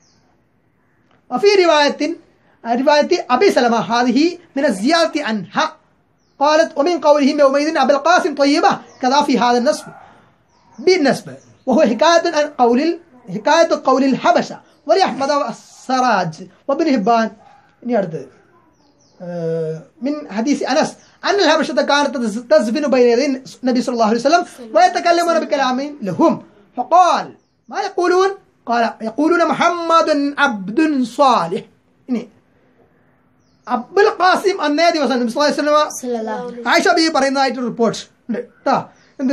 وفي رواية رواية أبي سلمة هذه من الزيادة عنها قالت ومن قولهم يومئذ أبي القاسم طيبة كذا في هذا النسب بالنسب وهو حكاية عن قول ال- حكاية قول الحبشة ولأحمد والسراج وابن هبان إني أرد آه، من حديث أنس أن الحبشة كانت تز- تزفن بين يدي النبي صلى الله عليه وسلم ويتكلمون بكلام لهم فقال ما يقولون قال يقولون محمد عبد صالح إني അബ്ദുൽ ഖാസിം അന്നേ ദിവസം നബി സ്വല്ലല്ലാഹു അലൈഹി വസല്ലമ സല്ലല്ലാഹു അലൈഹി ആയിഷ ബി പറയുന്നതായിട്ട് റിപ്പോർട്ട് ഉണ്ട് കേട്ടോ എന്ത്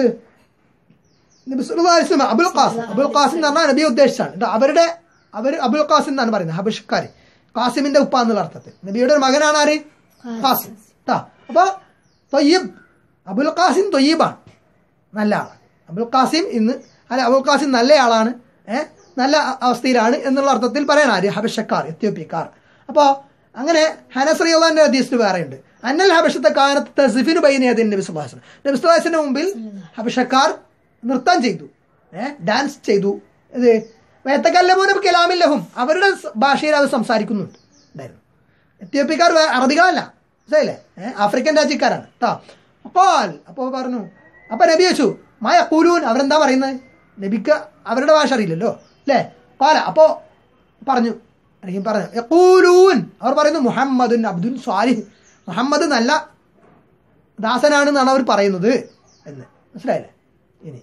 നബി സല്ലല്ലാഹു അലൈഹി വസല്ലം അബുൽ ഖാസിം അബുൽ ഖാസിം എന്ന് പറഞ്ഞാൽ നബിയെ ഉദ്ദേശിച്ചാണ് കേട്ടോ അവരുടെ അവർ അബുൽ ഖാസിം എന്നാണ് പറയുന്നത് ഹബഷക്കാർ ഖാസിമിന്റെ ഉപ്പ എന്നുള്ള അർത്ഥത്തിൽ നബിയുടെ ഒരു മകനാണ് ആര് ഖാസിം കേട്ടോ അപ്പൊ തൊയ്യബ് അബുൽ ഖാസിം തൊയ്യബാണ് നല്ല ആളാണ് അബുൽ ഖാസിം ഇന്ന് അല്ല അബുൽ ഖാസിം നല്ല ആളാണ് ഏഹ് നല്ല അ- അവസ്ഥയിലാണ് എന്നുള്ള അർത്ഥത്തിൽ പറയണം ആര് ഹബഷക്കാർ എത്യോപ്യക്കാർ അപ്പോൾ അങ്ങനെ ഹനസ് റിയാന്റെ ഹദീസിൽ വേറെയുണ്ട് അന്നൽ ഹബഷത്തെ കാലത്ത് തസിഫിന് ബൈനേദിൻ നബി സുഹാസൻ നബി സുഹാസിന്റെ മുമ്പിൽ ഹബഷക്കാർ നൃത്തം ചെയ്തു ഏഹ് ഡാൻസ് ചെയ്തു ഇത് വേത്തക്കല്ലമോനും കലാമില്ലഹും അവരുടെ സ് ഭാഷയിൽ അവർ സംസാരിക്കുന്നുണ്ട് ഉണ്ടായിരുന്നു എത്യോപ്യക്കാർ വേ- അറബികളല്ല മനസ്സിലായില്ലേ ഏഹ് ആഫ്രിക്കൻ രാജ്യക്കാരാണ് കേട്ടോ അപ്പോൾ അപ്പോൾ പറഞ്ഞു അപ്പൊ നബി വെച്ചു മായ കൂലൂൻ അവരെന്താ പറയുന്നത് നബിക്ക് അവരുടെ ഭാഷ അറിയില്ലല്ലോ അല്ലേ പാല അപ്പോ പറഞ്ഞു അല്ലെങ്കിൽ പറഞ്ഞു യഖൂലൂൻ അവർ പറയുന്നു മുഹമ്മദുൻ അബ്ദുൻ സ്വാലിഹ് മുഹമ്മദ് നല്ല ദാസനാണെന്നാണ് അവർ പറയുന്നത് എന്ന് മനസ്സിലായില്ലേ ഇനി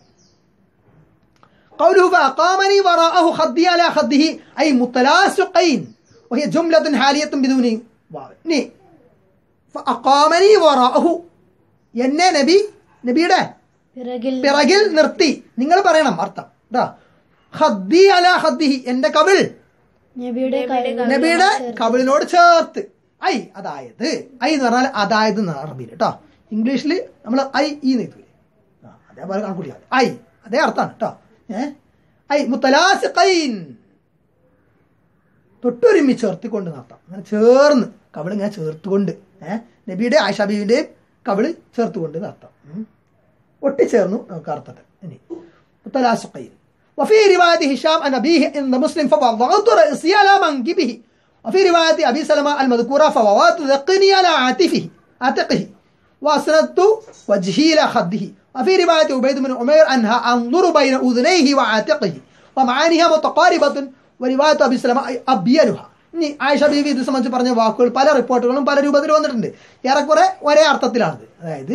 قوله فأقامني وراءه خدي على خده أي متلاصقين وهي جملة حالية بدون واو ني فأقامني وراءه എന്നെ നബി നബിയുടെ പിറകിൽ പിറകിൽ നിർത്തി നിങ്ങൾ പറയണം അർത്ഥം ഇതാ ഹദ്ദി അല ഹദ്ദിഹി എന്റെ കവിൾ നബിയുടെ കവിളിൽ നബിയുടെ കവിളിനോട് ചേർത്ത് ഐ അതായത് ഐ എന്ന് പറഞ്ഞാൽ അതായത് എന്ന് അറബിയിൽ കേട്ടോ ഇംഗ്ലീഷിൽ നമ്മൾ ഐ ഈ നീത്തൂലേ ആ അതേപോലെ കണക്കൂട്ടിയാൽ മതി ഐ അതേ അർത്ഥമാണ് കേട്ടോ ഏ ഐ മുത്തലാസിഖൈൻ തൊട്ടൊരുമിച്ച് ചേർത്തിക്കൊണ്ട് നടത്താം അങ്ങനെ ചേർന്ന് കവിള് ഇങ്ങനെ ചേർത്തുകൊണ്ട് ഏഹ് നബിയുടെ ആയിഷാബീവിൻ്റെയും കവിള് ചേർത്തുകൊണ്ട് നടത്താം ഉം. ഒട്ടിച്ചേർന്നു നമുക്ക് അർത്ഥത്തെ ഇനി മുത്തലാസിഖൈൻ وفي رواية هشام عن أبيه عند مسلم فوضعت رأسي على منكبه وفي رواية أبي سلمة المذكورة فوضعت ذقني على عاتفه عاتقه وأسندت وجهي إلى خده وفي رواية عبيد بن عمير أنها أنظر بين أذنيه وعاتقه ومعانيها متقاربة ورواية أبي سلمة أبينها ഇനി ആയിഷ ബീവി ഇത് സംബന്ധിച്ച് പറഞ്ഞ വാക്കുകൾ പല റിപ്പോർട്ടുകളും പല രൂപത്തിൽ വന്നിട്ടുണ്ട് ഏറെക്കുറെ ഒരേ അർത്ഥത്തിലാണത് അതായത്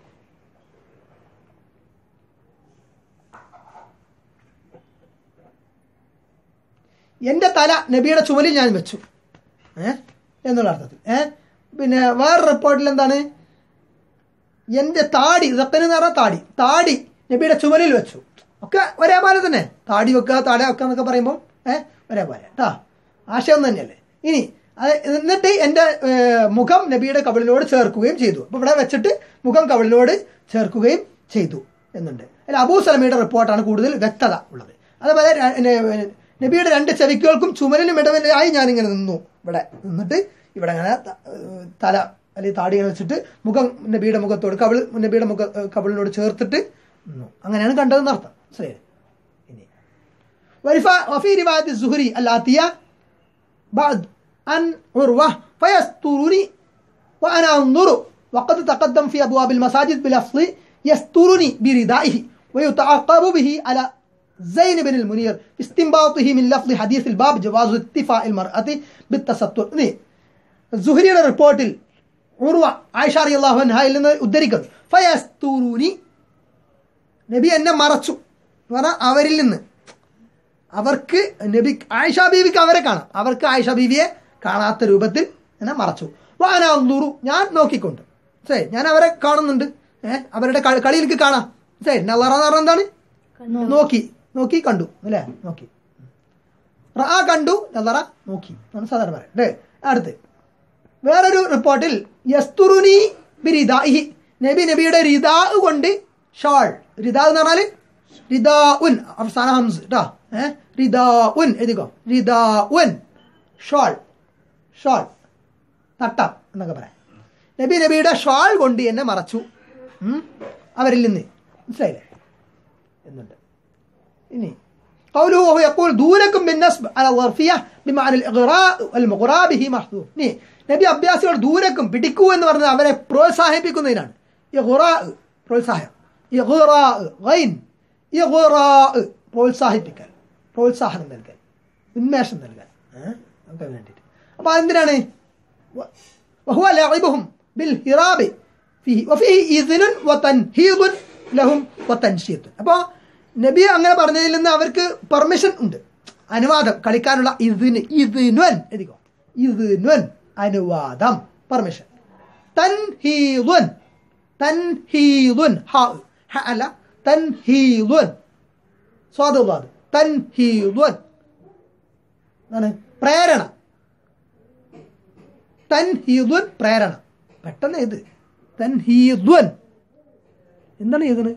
എൻ്റെ തല നബിയുടെ ചുമലിൽ ഞാൻ വെച്ചു ഏ എന്നുള്ള അർത്ഥത്തിൽ ഏ പിന്നെ വേറെ റിപ്പോർട്ടിൽ എന്താണ് എൻ്റെ താടി ഇതൊക്കെ എന്ന് പറഞ്ഞാൽ താടി താടി നബിയുടെ ചുമലിൽ വെച്ചു ഒക്കെ ഒരേപോലെ തന്നെ താടി വെക്കുക താട വെക്കുക എന്നൊക്കെ പറയുമ്പോൾ ഏ ഒരേപോലെ കേട്ടോ ആശയം തന്നെയല്ലേ ഇനി അത് എന്നിട്ട് എൻ്റെ ഏ, മുഖം നബിയുടെ കവിളിനോട് ചേർക്കുകയും ചെയ്തു അപ്പോൾ ഇവിടെ വെച്ചിട്ട് മുഖം കവിളിനോട് ചേർക്കുകയും ചെയ്തു എന്നുണ്ട് അല്ല അബൂ സലമയുടെ റിപ്പോർട്ടാണ് കൂടുതൽ വ്യക്തത ഉള്ളത് അതുപോലെ ര- ന- നബിയുടെ രണ്ട് ചെവിക്കുകൾക്കും ചുമലിനും ഇടവിലായി ഞാനിങ്ങനെ നിന്നു ഇവിടെ നിന്നിട്ട് ഇവിടെ അങ്ങനെ ത- ഏഹ് തല അല്ലെങ്കിൽ താടി ഇങ്ങനെ വെച്ചിട്ട് മുഖം നബിയുടെ മുഖത്തോട് കവിൾ നബിയുടെ മുഖ ഏഹ് കവിളിനോട് ചേർത്തിട്ട് നിന്നു അങ്ങനെയാണ് കണ്ടതെന്ന് അർത്ഥം ശരി ഇനി وفي- وفي رواية الزهري الآتية بعد عن عروة فيسترني وأنا أنظر وقد تقدم في أبواب المساجد بلفظ يسترني بردائه ويتعقب به على زين بن المنير استنباطه من لفظ حديث الباب جواز اتفاء المرأة بالتستر ഇനി സുഹരിയുടെ റിപ്പോർട്ടിൽ ഉർവ ആയിഷ റളിയല്ലാഹു അൻഹയിൽ നിന്ന് ഉദ്ധരിക്കുന്നു ഫയസ്തുറൂനി നബി എന്നെ മറച്ചു എന്ന് പറഞ്ഞാൽ അവരിൽ നിന്ന് അവർക്ക് നബി ആയിഷ ബീവിക്ക് അവരെ കാണാം അവർക്ക് ആയിഷ ബീവിയെ കാണാത്ത രൂപത്തിൽ എന്നെ മറച്ചു വാനാന്തുറു ഞാൻ നോക്കിക്കൊണ്ട് ശരി ഞാൻ അവരെ കാണുന്നുണ്ട് ഏഹ് അവരുടെ കളി കളി എനിക്ക് കാണാം ശരി നല്ലറ എന്ന് പറഞ്ഞാൽ എന്താണ് നോക്കി നോക്കി കണ്ടു അല്ലേ നോക്കി റ കണ്ടു നല്ലറ നോക്കി എന്നാണ് സാധാരണ പറയാം അല്ലേ അടുത്ത് വേറൊരു റിപ്പോർട്ടിൽ യസ്തുറുനി ബിരിദാഹി നബി നബിയുടെ റിദാ കൊണ്ട് ഷാൾ റിദാ എന്ന് പറഞ്ഞാൽ റിദാ ഉൻ അവസാന ഹംസ് കേട്ടോ ഏഹ് റിദാ ഉൻ എഴുതിക്കോ റിദാ ഉൻ ഷാൾ ഷാൾ തട്ടം എന്നൊക്കെ പറയാം നബി നബിയുടെ ഷാൾ കൊണ്ട് എന്നെ മറച്ചു ഉം. അവരിൽ നിന്ന് മനസ്സിലായില്ലേ എന്നുണ്ട് ഇനി قوله وهو يقول دونكم بالنسب على الظرفية بمعنى الإغراء والمغراء به محذوف നീ നബി അഭ്യാസികൾ ദൂരക്കും പിടിക്കൂ എന്ന് പറഞ്ഞത് അവരെ പ്രോത്സാഹിപ്പിക്കുന്നതിനാണ് ഇഗ്റാ പ്രോത്സാഹം ഇഗ്റാ ഗൈൻ ഇഗ്റാ പ്രോത്സാഹിപ്പിക്കൽ പ്രോത്സാഹനം നൽകൽ ഉന്മേഷം നൽകൽ ഏഹ് ഒക്കെ വേണ്ടിയിട്ട് അപ്പോൾ അതെന്തിനാണ് വ- وهو لعبهم بالهراب فيه وفيه إذن وتنهيض لهم وتنشيط അപ്പോൾ നബി അങ്ങനെ പറഞ്ഞതിൽ നിന്ന് അവർക്ക് പെർമിഷൻ ഉണ്ട് അനുവാദം കളിക്കാനുള്ള ഇതിന് ഇതിനുവൻ എഴുതിക്കോ ഇതിനുവൻ അനുവാദം പെർമിഷൻ തൻഹീദുൻ തൻഹീദുൻ ഹ ഹ അല്ല തൻഹീദുൻ സ്വാദുവാദ് തൻഹീദുൻ എന്താണ് പ്രേരണ തൻഹീദുൻ പ്രേരണ പെട്ടെന്ന് ഇത് തൻഹീദുൻ എന്താണ് ഇതിന്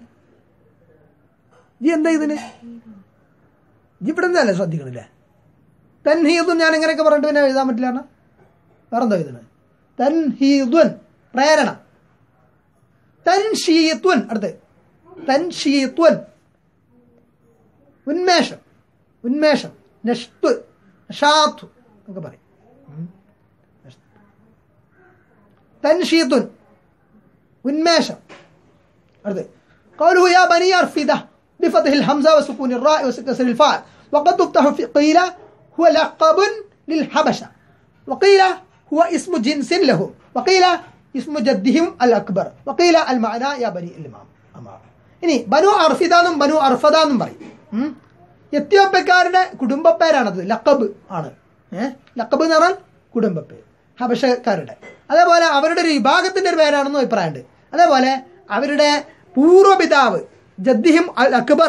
ഈ എന്താ ഇതിന് ഈ ഇവിടെ നിന്നല്ലേ ശ്രദ്ധിക്കണില്ലേ തൻഹീദുൻ ഞാൻ എങ്ങനെയൊക്കെ പറഞ്ഞിട്ട് പിന്നെ എഴുതാൻ പറ്റില്ല പറഞ്ഞാ? വേറെന്തോ ഇതിന് തൻഹീദുൻ പ്രേരണ തൻഷീത്വൻ അടുത്ത് തൻഷീത്വൻ ഉന്മേഷം ഉന്മേഷം നഷ്തു നഷാത്തു ഒക്കെ പറയും തൻഷീത്തുൻ ഉന്മേഷം അടുത്ത് قوله يا بني أرفدة بفتح الهمزة وسكون الراء وكسر الفاء وقد تفتح في قيل هو لقب للحبشة وقيل هو اسم جنس له وقيل ഇസ്മു ജദ്ദിഹിം അൽ അക്ബർ വക്കീല അൽ മഅന യാ ബനി അൽ ഇമാം അമാർ ഇനി ബനു അർഫിദ എന്നും ബനു അർഫദ എന്നും പറയും ഉം. എത്യോപ്യക്കാരുടെ കുടുംബ പേരാണത് ലക്കബ് ആണ് ഏഹ് ലക്കബ് എന്ന് പറഞ്ഞാൽ കുടുംബ പേര് ഹബഷക്കാരുടെ അതേപോലെ അവരുടെ ഒരു വിഭാഗത്തിന്റെ ഒരു പേരാണെന്നും അഭിപ്രായമുണ്ട് അതേപോലെ അവരുടെ പൂർവ്വപിതാവ് ജദ്ദിഹിം അൽ അക്ബർ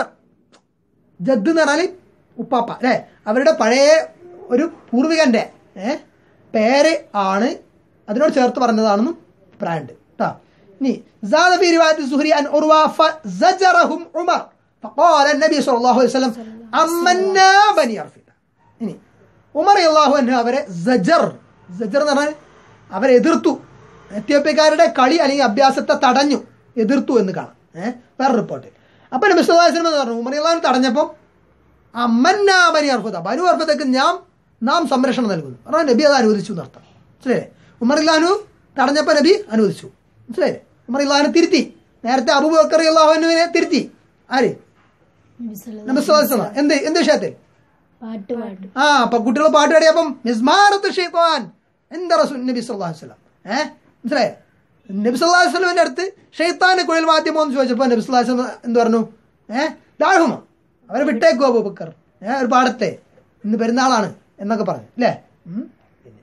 ജദ് എന്ന് പറഞ്ഞാൽ ഉപ്പാപ്പ അല്ലേ അവരുടെ പഴയ ഒരു പൂർവികന്റെ ഏ, പേര് ആണ് അതിനോട് ചേർത്ത് പറഞ്ഞതാണെന്നും അഭിപ്രായമുണ്ട് കേട്ടോ ഇനി زاد في رواية الزهري عن عروة فزجرهم عمر فقال النبي صلى الله عليه وسلم أمنا بني أرفدة ഇനി ഉമർ അള്ളാഹു അൻഹു അവരെ സജർ സജർ എന്ന് പറഞ്ഞാൽ അവരെ എതിർത്തു എത്യോപ്യക്കാരുടെ കളി അല്ലെങ്കിൽ അഭ്യാസത്തെ തടഞ്ഞു എതിർത്തു എന്ന് കാണാം ഏഹ് വേറെ റിപ്പോർട്ടിൽ അപ്പൊ നബി സല്ലല്ലാഹു അലൈഹി വസല്ലം എന്ന് പറഞ്ഞു ഉമർ അള്ളാഹു തടഞ്ഞപ്പോൾ അമ്മന്നാ ബനി അർഫുദ ബനു അർഫുദക്ക് ഞാൻ നാം സംരക്ഷണം നൽകുന്നു പറഞ്ഞാൽ നബി അത് അനുവദിച്ചു എന്നർത്ഥം മനസ്സിലായില്ലേ ഉമർ ഇല്ലാനു തടഞ്ഞപ്പോൾ നബി അനുവദിച്ചു മനസ്സിലായില്ലേ ഉമർ ഇല്ലാനു തിരുത്തി നേരത്തെ അബൂബക്കർ അള്ളാഹുവിനെ തിരുത്തി ആര് നബി സല്ലല്ലാഹു നബി സല്ലല്ലാഹു അലൈഹി വസല്ലം എന്ത് എന്ത് വിഷയത്തിൽ പാട്ട് പാടും ആ അപ്പൊ കുട്ടികൾ പാട്ട് പാടിയപ്പം മിസ്മാറത്ത് ഷെയ്ത്താൻ എന്താ റസൂൽ നബി സല്ലല്ലാഹു അലൈഹി വസല്ലം ഏഹ് മനസ്സിലായേ നബി സല്ലല്ലാഹു അലൈഹി വസല്ലമിന്റെ അടുത്ത് ഷെയ്ത്താന്റെ കുഴൽ മാധ്യമം എന്ന് ചോദിച്ചപ്പോൾ നബി സല്ലല്ലാഹു അലൈഹി വസല്ലം എന്ത് പറഞ്ഞു ഏഹ് ദാഹുമ അവരെ വിട്ടേക്കോ അബൂബക്കർ ഏഹ് ഒരു പാടത്തെ ഇന്ന് പെരുന്നാളാണ് എന്നൊക്കെ പറഞ്ഞു അല്ലേ ഉം. പിന്നെ.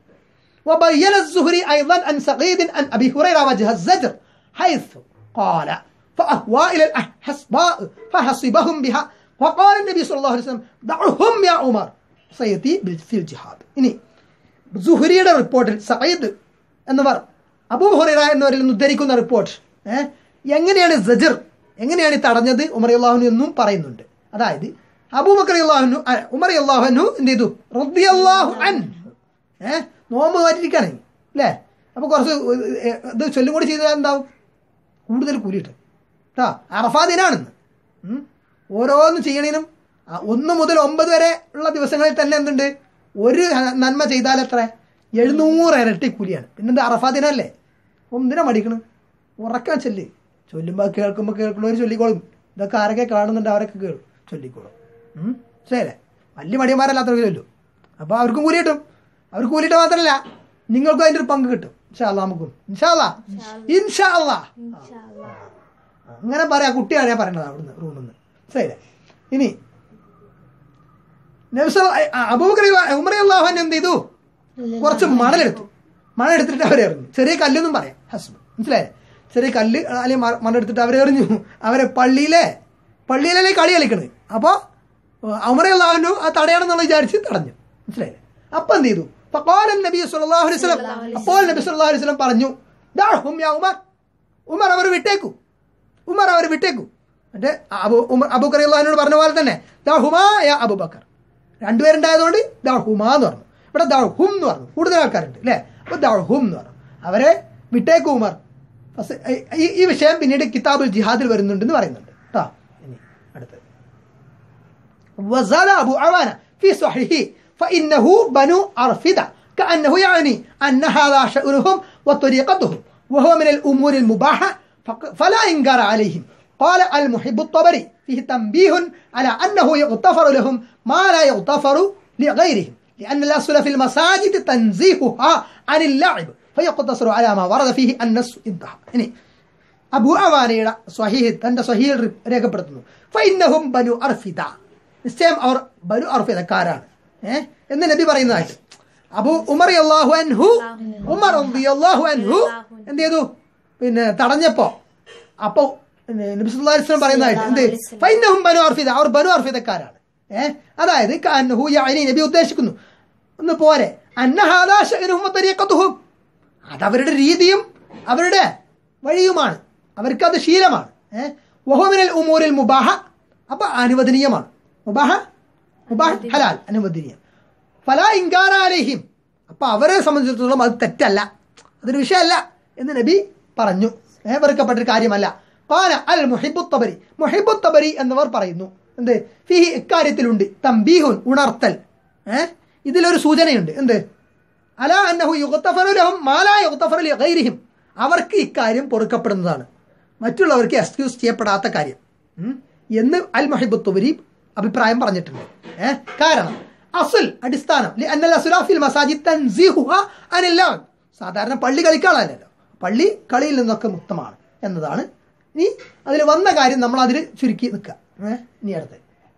وبين الزهري أيضا عن سعيد عن أبي هريرة وجه الزجر حيث قال فأهوى إلى الأحسباء فحسبهم بها وقال النبي صلى الله عليه وسلم دعهم يا عمر سيأتي في الجهاد ഇനി സുഹരിയുടെ റിപ്പോർട്ടിൽ സയ്യിദ് എന്നവർ അബൂ ഹുറൈറ എന്നവരിൽ നിന്ന് ഉദ്ധരിക്കുന്ന റിപ്പോർട്ട് ഏഹ് എങ്ങനെയാണ് സജർ എങ്ങനെയാണ് ഈ തടഞ്ഞത് ഉമർ അള്ളാഹുനു എന്നും പറയുന്നുണ്ട് അതായത് അബൂബക്കർ അള്ളാഹുനു ഉമർ അള്ളാഹുനു എന്ത് ചെയ്തു റളിയല്ലാഹു അൻഹു ഏഹ് നോമ്പ് മാറ്റിരിക്കുകയാണ് അല്ലേ അപ്പൊ കുറച്ച് ഏഹ്, ഇത് ചൊല്ലും കൂടി ചെയ്താൽ എന്താവും കൂടുതൽ കൂലി കിട്ടും കേട്ടോ അറഫാ ദിനാണെന്ന് ഉം. ഓരോന്ന് ചെയ്യണേനും ആ, ഒന്ന് മുതൽ ഒമ്പത് വരെ ഉള്ള ദിവസങ്ങളിൽ തന്നെ എന്തുണ്ട് ഒരു നന്മ ചെയ്താൽ എത്ര എഴുന്നൂറ് ഇരട്ടി കൂലിയാണ് പിന്നെന്താ അറഫാ ദിനല്ലേ ഒന്നിനാ മടിക്കണ് ഉറക്കാൻ ചെല്ല് ചൊല്ലുമ്പോൾ കേൾക്കുമ്പോൾ കേൾക്കുന്നവർ ചൊല്ലിക്കോളും ഇതൊക്കെ ആരൊക്കെ കാണുന്നുണ്ട് അവരൊക്കെ കേളും ചൊല്ലിക്കോളും ഉം. ശരിയല്ലേ വലിയ മടിയന്മാരല്ലാത്തവർക്ക് ചൊല്ലും അപ്പോൾ അവർക്കും കൂലി കിട്ടും അവർക്ക് കൂലിയിട്ട് മാത്രമല്ല നിങ്ങൾക്കും അതിൻ്റെ ഒരു പങ്ക് കിട്ടും ഇൻഷാല്ല നമുക്കും ഇൻഷാല്ല ഇൻഷാല്ല അങ്ങനെ പറയാ കുട്ടിയാണ് ഞാൻ പറയണത് അവിടുന്ന് റൂമിൽ നിന്ന് ശരി ഇനി അബൂബക്കർ ഉമർ അള്ളാഹുൻ എന്ത് ചെയ്തു കുറച്ച് മണലെടുത്തു മണലെടുത്തിട്ട് അവരെ എറിഞ്ഞു ചെറിയ കല്ലെന്നും പറയാം ഹസ്ബ് മനസ്സിലായേ ചെറിയ കല്ല് അല്ലെങ്കിൽ മ- മണ്ണെടുത്തിട്ട് അവരെ എറിഞ്ഞു അവരെ പള്ളിയിലെ പള്ളിയിലെ കളി കളിക്കണത് അപ്പോൾ ഉമർ അള്ളാഹുനു ആ തടയണമെന്നുള്ള വിചാരിച്ച് തടഞ്ഞു മനസ്സിലായില്ലേ അപ്പൊ എന്ത് ചെയ്തു فقال النبي صلى الله عليه وسلم അപ്പോൾ നബി സല്ലല്ലാഹു അലൈഹി വസല്ലം പറഞ്ഞു ദാഹും യാ ഉമർ ഉമർ അവർ വിട്ടേക്കു ഉമർ അവർ വിട്ടേക്കു എന്നിട്ട് അബു ഉമർ അബൂക്കർ അള്ളഹാനോട് പറഞ്ഞ പോലെ തന്നെ ദാഹുമാ യാ അബൂബക്കർ രണ്ടുപേരുണ്ടായതുകൊണ്ട് ദാഹുമാ എന്ന് പറഞ്ഞു ഇവിടെ ദാഹും എന്ന് പറഞ്ഞു കൂടുതൽ ആൾക്കാരുണ്ട് അല്ലേ അപ്പൊ ദാഹും എന്ന് പറഞ്ഞു അവരെ വിട്ടേക്കു ഉമർ ഫസ്- ഈ- ഈ- ഈ വിഷയം പിന്നീട് കിതാബുൽ ജിഹാദിൽ വരുന്നുണ്ടെന്ന് പറയുന്നുണ്ട് കേട്ടോ ഇനി അടുത്തത് وزال أبو عوانة في صحيحه فإنه بنو أرفدة كأنه يعني أن هذا شأنهم وطريقتهم وهو من الأمور المباحة فق- فلا إنكار عليهم قال المحب الطبري فيه تنبيه على أنه يغتفر لهم ما لا يغتفر لغيرهم لأن الأصل في المساجد تنزيهها عن اللعب فيقتصر على ما ورد فيه النص انتهى يعني അബു അവാനയുടെ സ്വഹീഹ് തന്റെ സ്വഹീൽ രേഖപ്പെടുത്തുന്നു ഫൈന്നഹും ബനു അർഫിദ നിശ്ചയം അവർ ബനു അർഫിദക്കാരാണ് ഏഹ് എന്ന് നബി പറയുന്നതായിട്ട് അബു ഉമർ അള്ളാഹു അൻഹു ഉമർ അള്ളാഹു അൻഹു എന്ത് ചെയ്തു പിന്നെ തടഞ്ഞപ്പോ അപ്പോ പിന്നെ നബി സല്ലല്ലാഹു അലൈഹി വസല്ലം പറയുന്നതായിട്ട് എന്ത് ഫൈന്നഹും ബനു അർഫിദ അവർ ബനു അർഫിദക്കാരാണ് ഏഹ് അതായത് കഅന്നഹു യഅനി നബി ഉദ്ദേശിക്കുന്നു ഒന്ന് പോരെ അന്നഹാദാ ശഅനുഹും വതരീഖത്തുഹും അതവരുടെ രീതിയും അവരുടെ വഴിയുമാണ് അവർക്കത് ശീലമാണ് ഏഹ് വഹുമിനൽ ഉമൂരിൽ മുബാഹ അപ്പൊ അനുവദനീയമാണ് മുബാഹ മുബാഹ ഹലാൽ അനുവദനീയം ഫല ഇൻകാരാലേഹിം അപ്പൊ അവരെ സംബന്ധിച്ചിടത്തോളം അത് തെറ്റല്ല അതൊരു വിഷയമല്ല എന്ന് നബി പറഞ്ഞു ഏഹ് വെറുക്കപ്പെട്ടൊരു കാര്യമല്ല കാല അൽ മുഹിബുത്തബരി മുഹിബുത്തബരി എന്നിവർ പറയുന്നു എന്ത് ഫിഹി ഇക്കാര്യത്തിലുണ്ട് തമ്പീഹുൻ ഉണർത്തൽ ഏഹ് ഇതിലൊരു സൂചനയുണ്ട് എന്ത് അല അന്നഹു യുഗത്തഫറു ലഹും മാലാ യുഗത്തഫറു ലഗൈരിഹിം അവർക്ക് ഇക്കാര്യം പൊറുക്കപ്പെടുന്നതാണ് മറ്റുള്ളവർക്ക് എക്സ്ക്യൂസ് ചെയ്യപ്പെടാത്ത കാര്യം ഉം. എന്ന് അൽ മഹിബുത്തുബരി അഭിപ്രായം പറഞ്ഞിട്ടുണ്ട് ഏഹ് കാരണം അസുൽ അടിസ്ഥാനം ലി അന്നൽ അസുലാഫിൽ മസാജിദ് തൻസീഹുഹ അനില്ലാ സാധാരണ പള്ളി കളിക്കാളല്ലോ പള്ളി കളിയിൽ നിന്നൊക്കെ മുക്തമാണ് എന്നതാണ് ഇനി അതിൽ വന്ന കാര്യം നമ്മൾ അതിൽ ചുരുക്കി നിൽക്കുക ഏഹ് ഇനി അടുത്ത്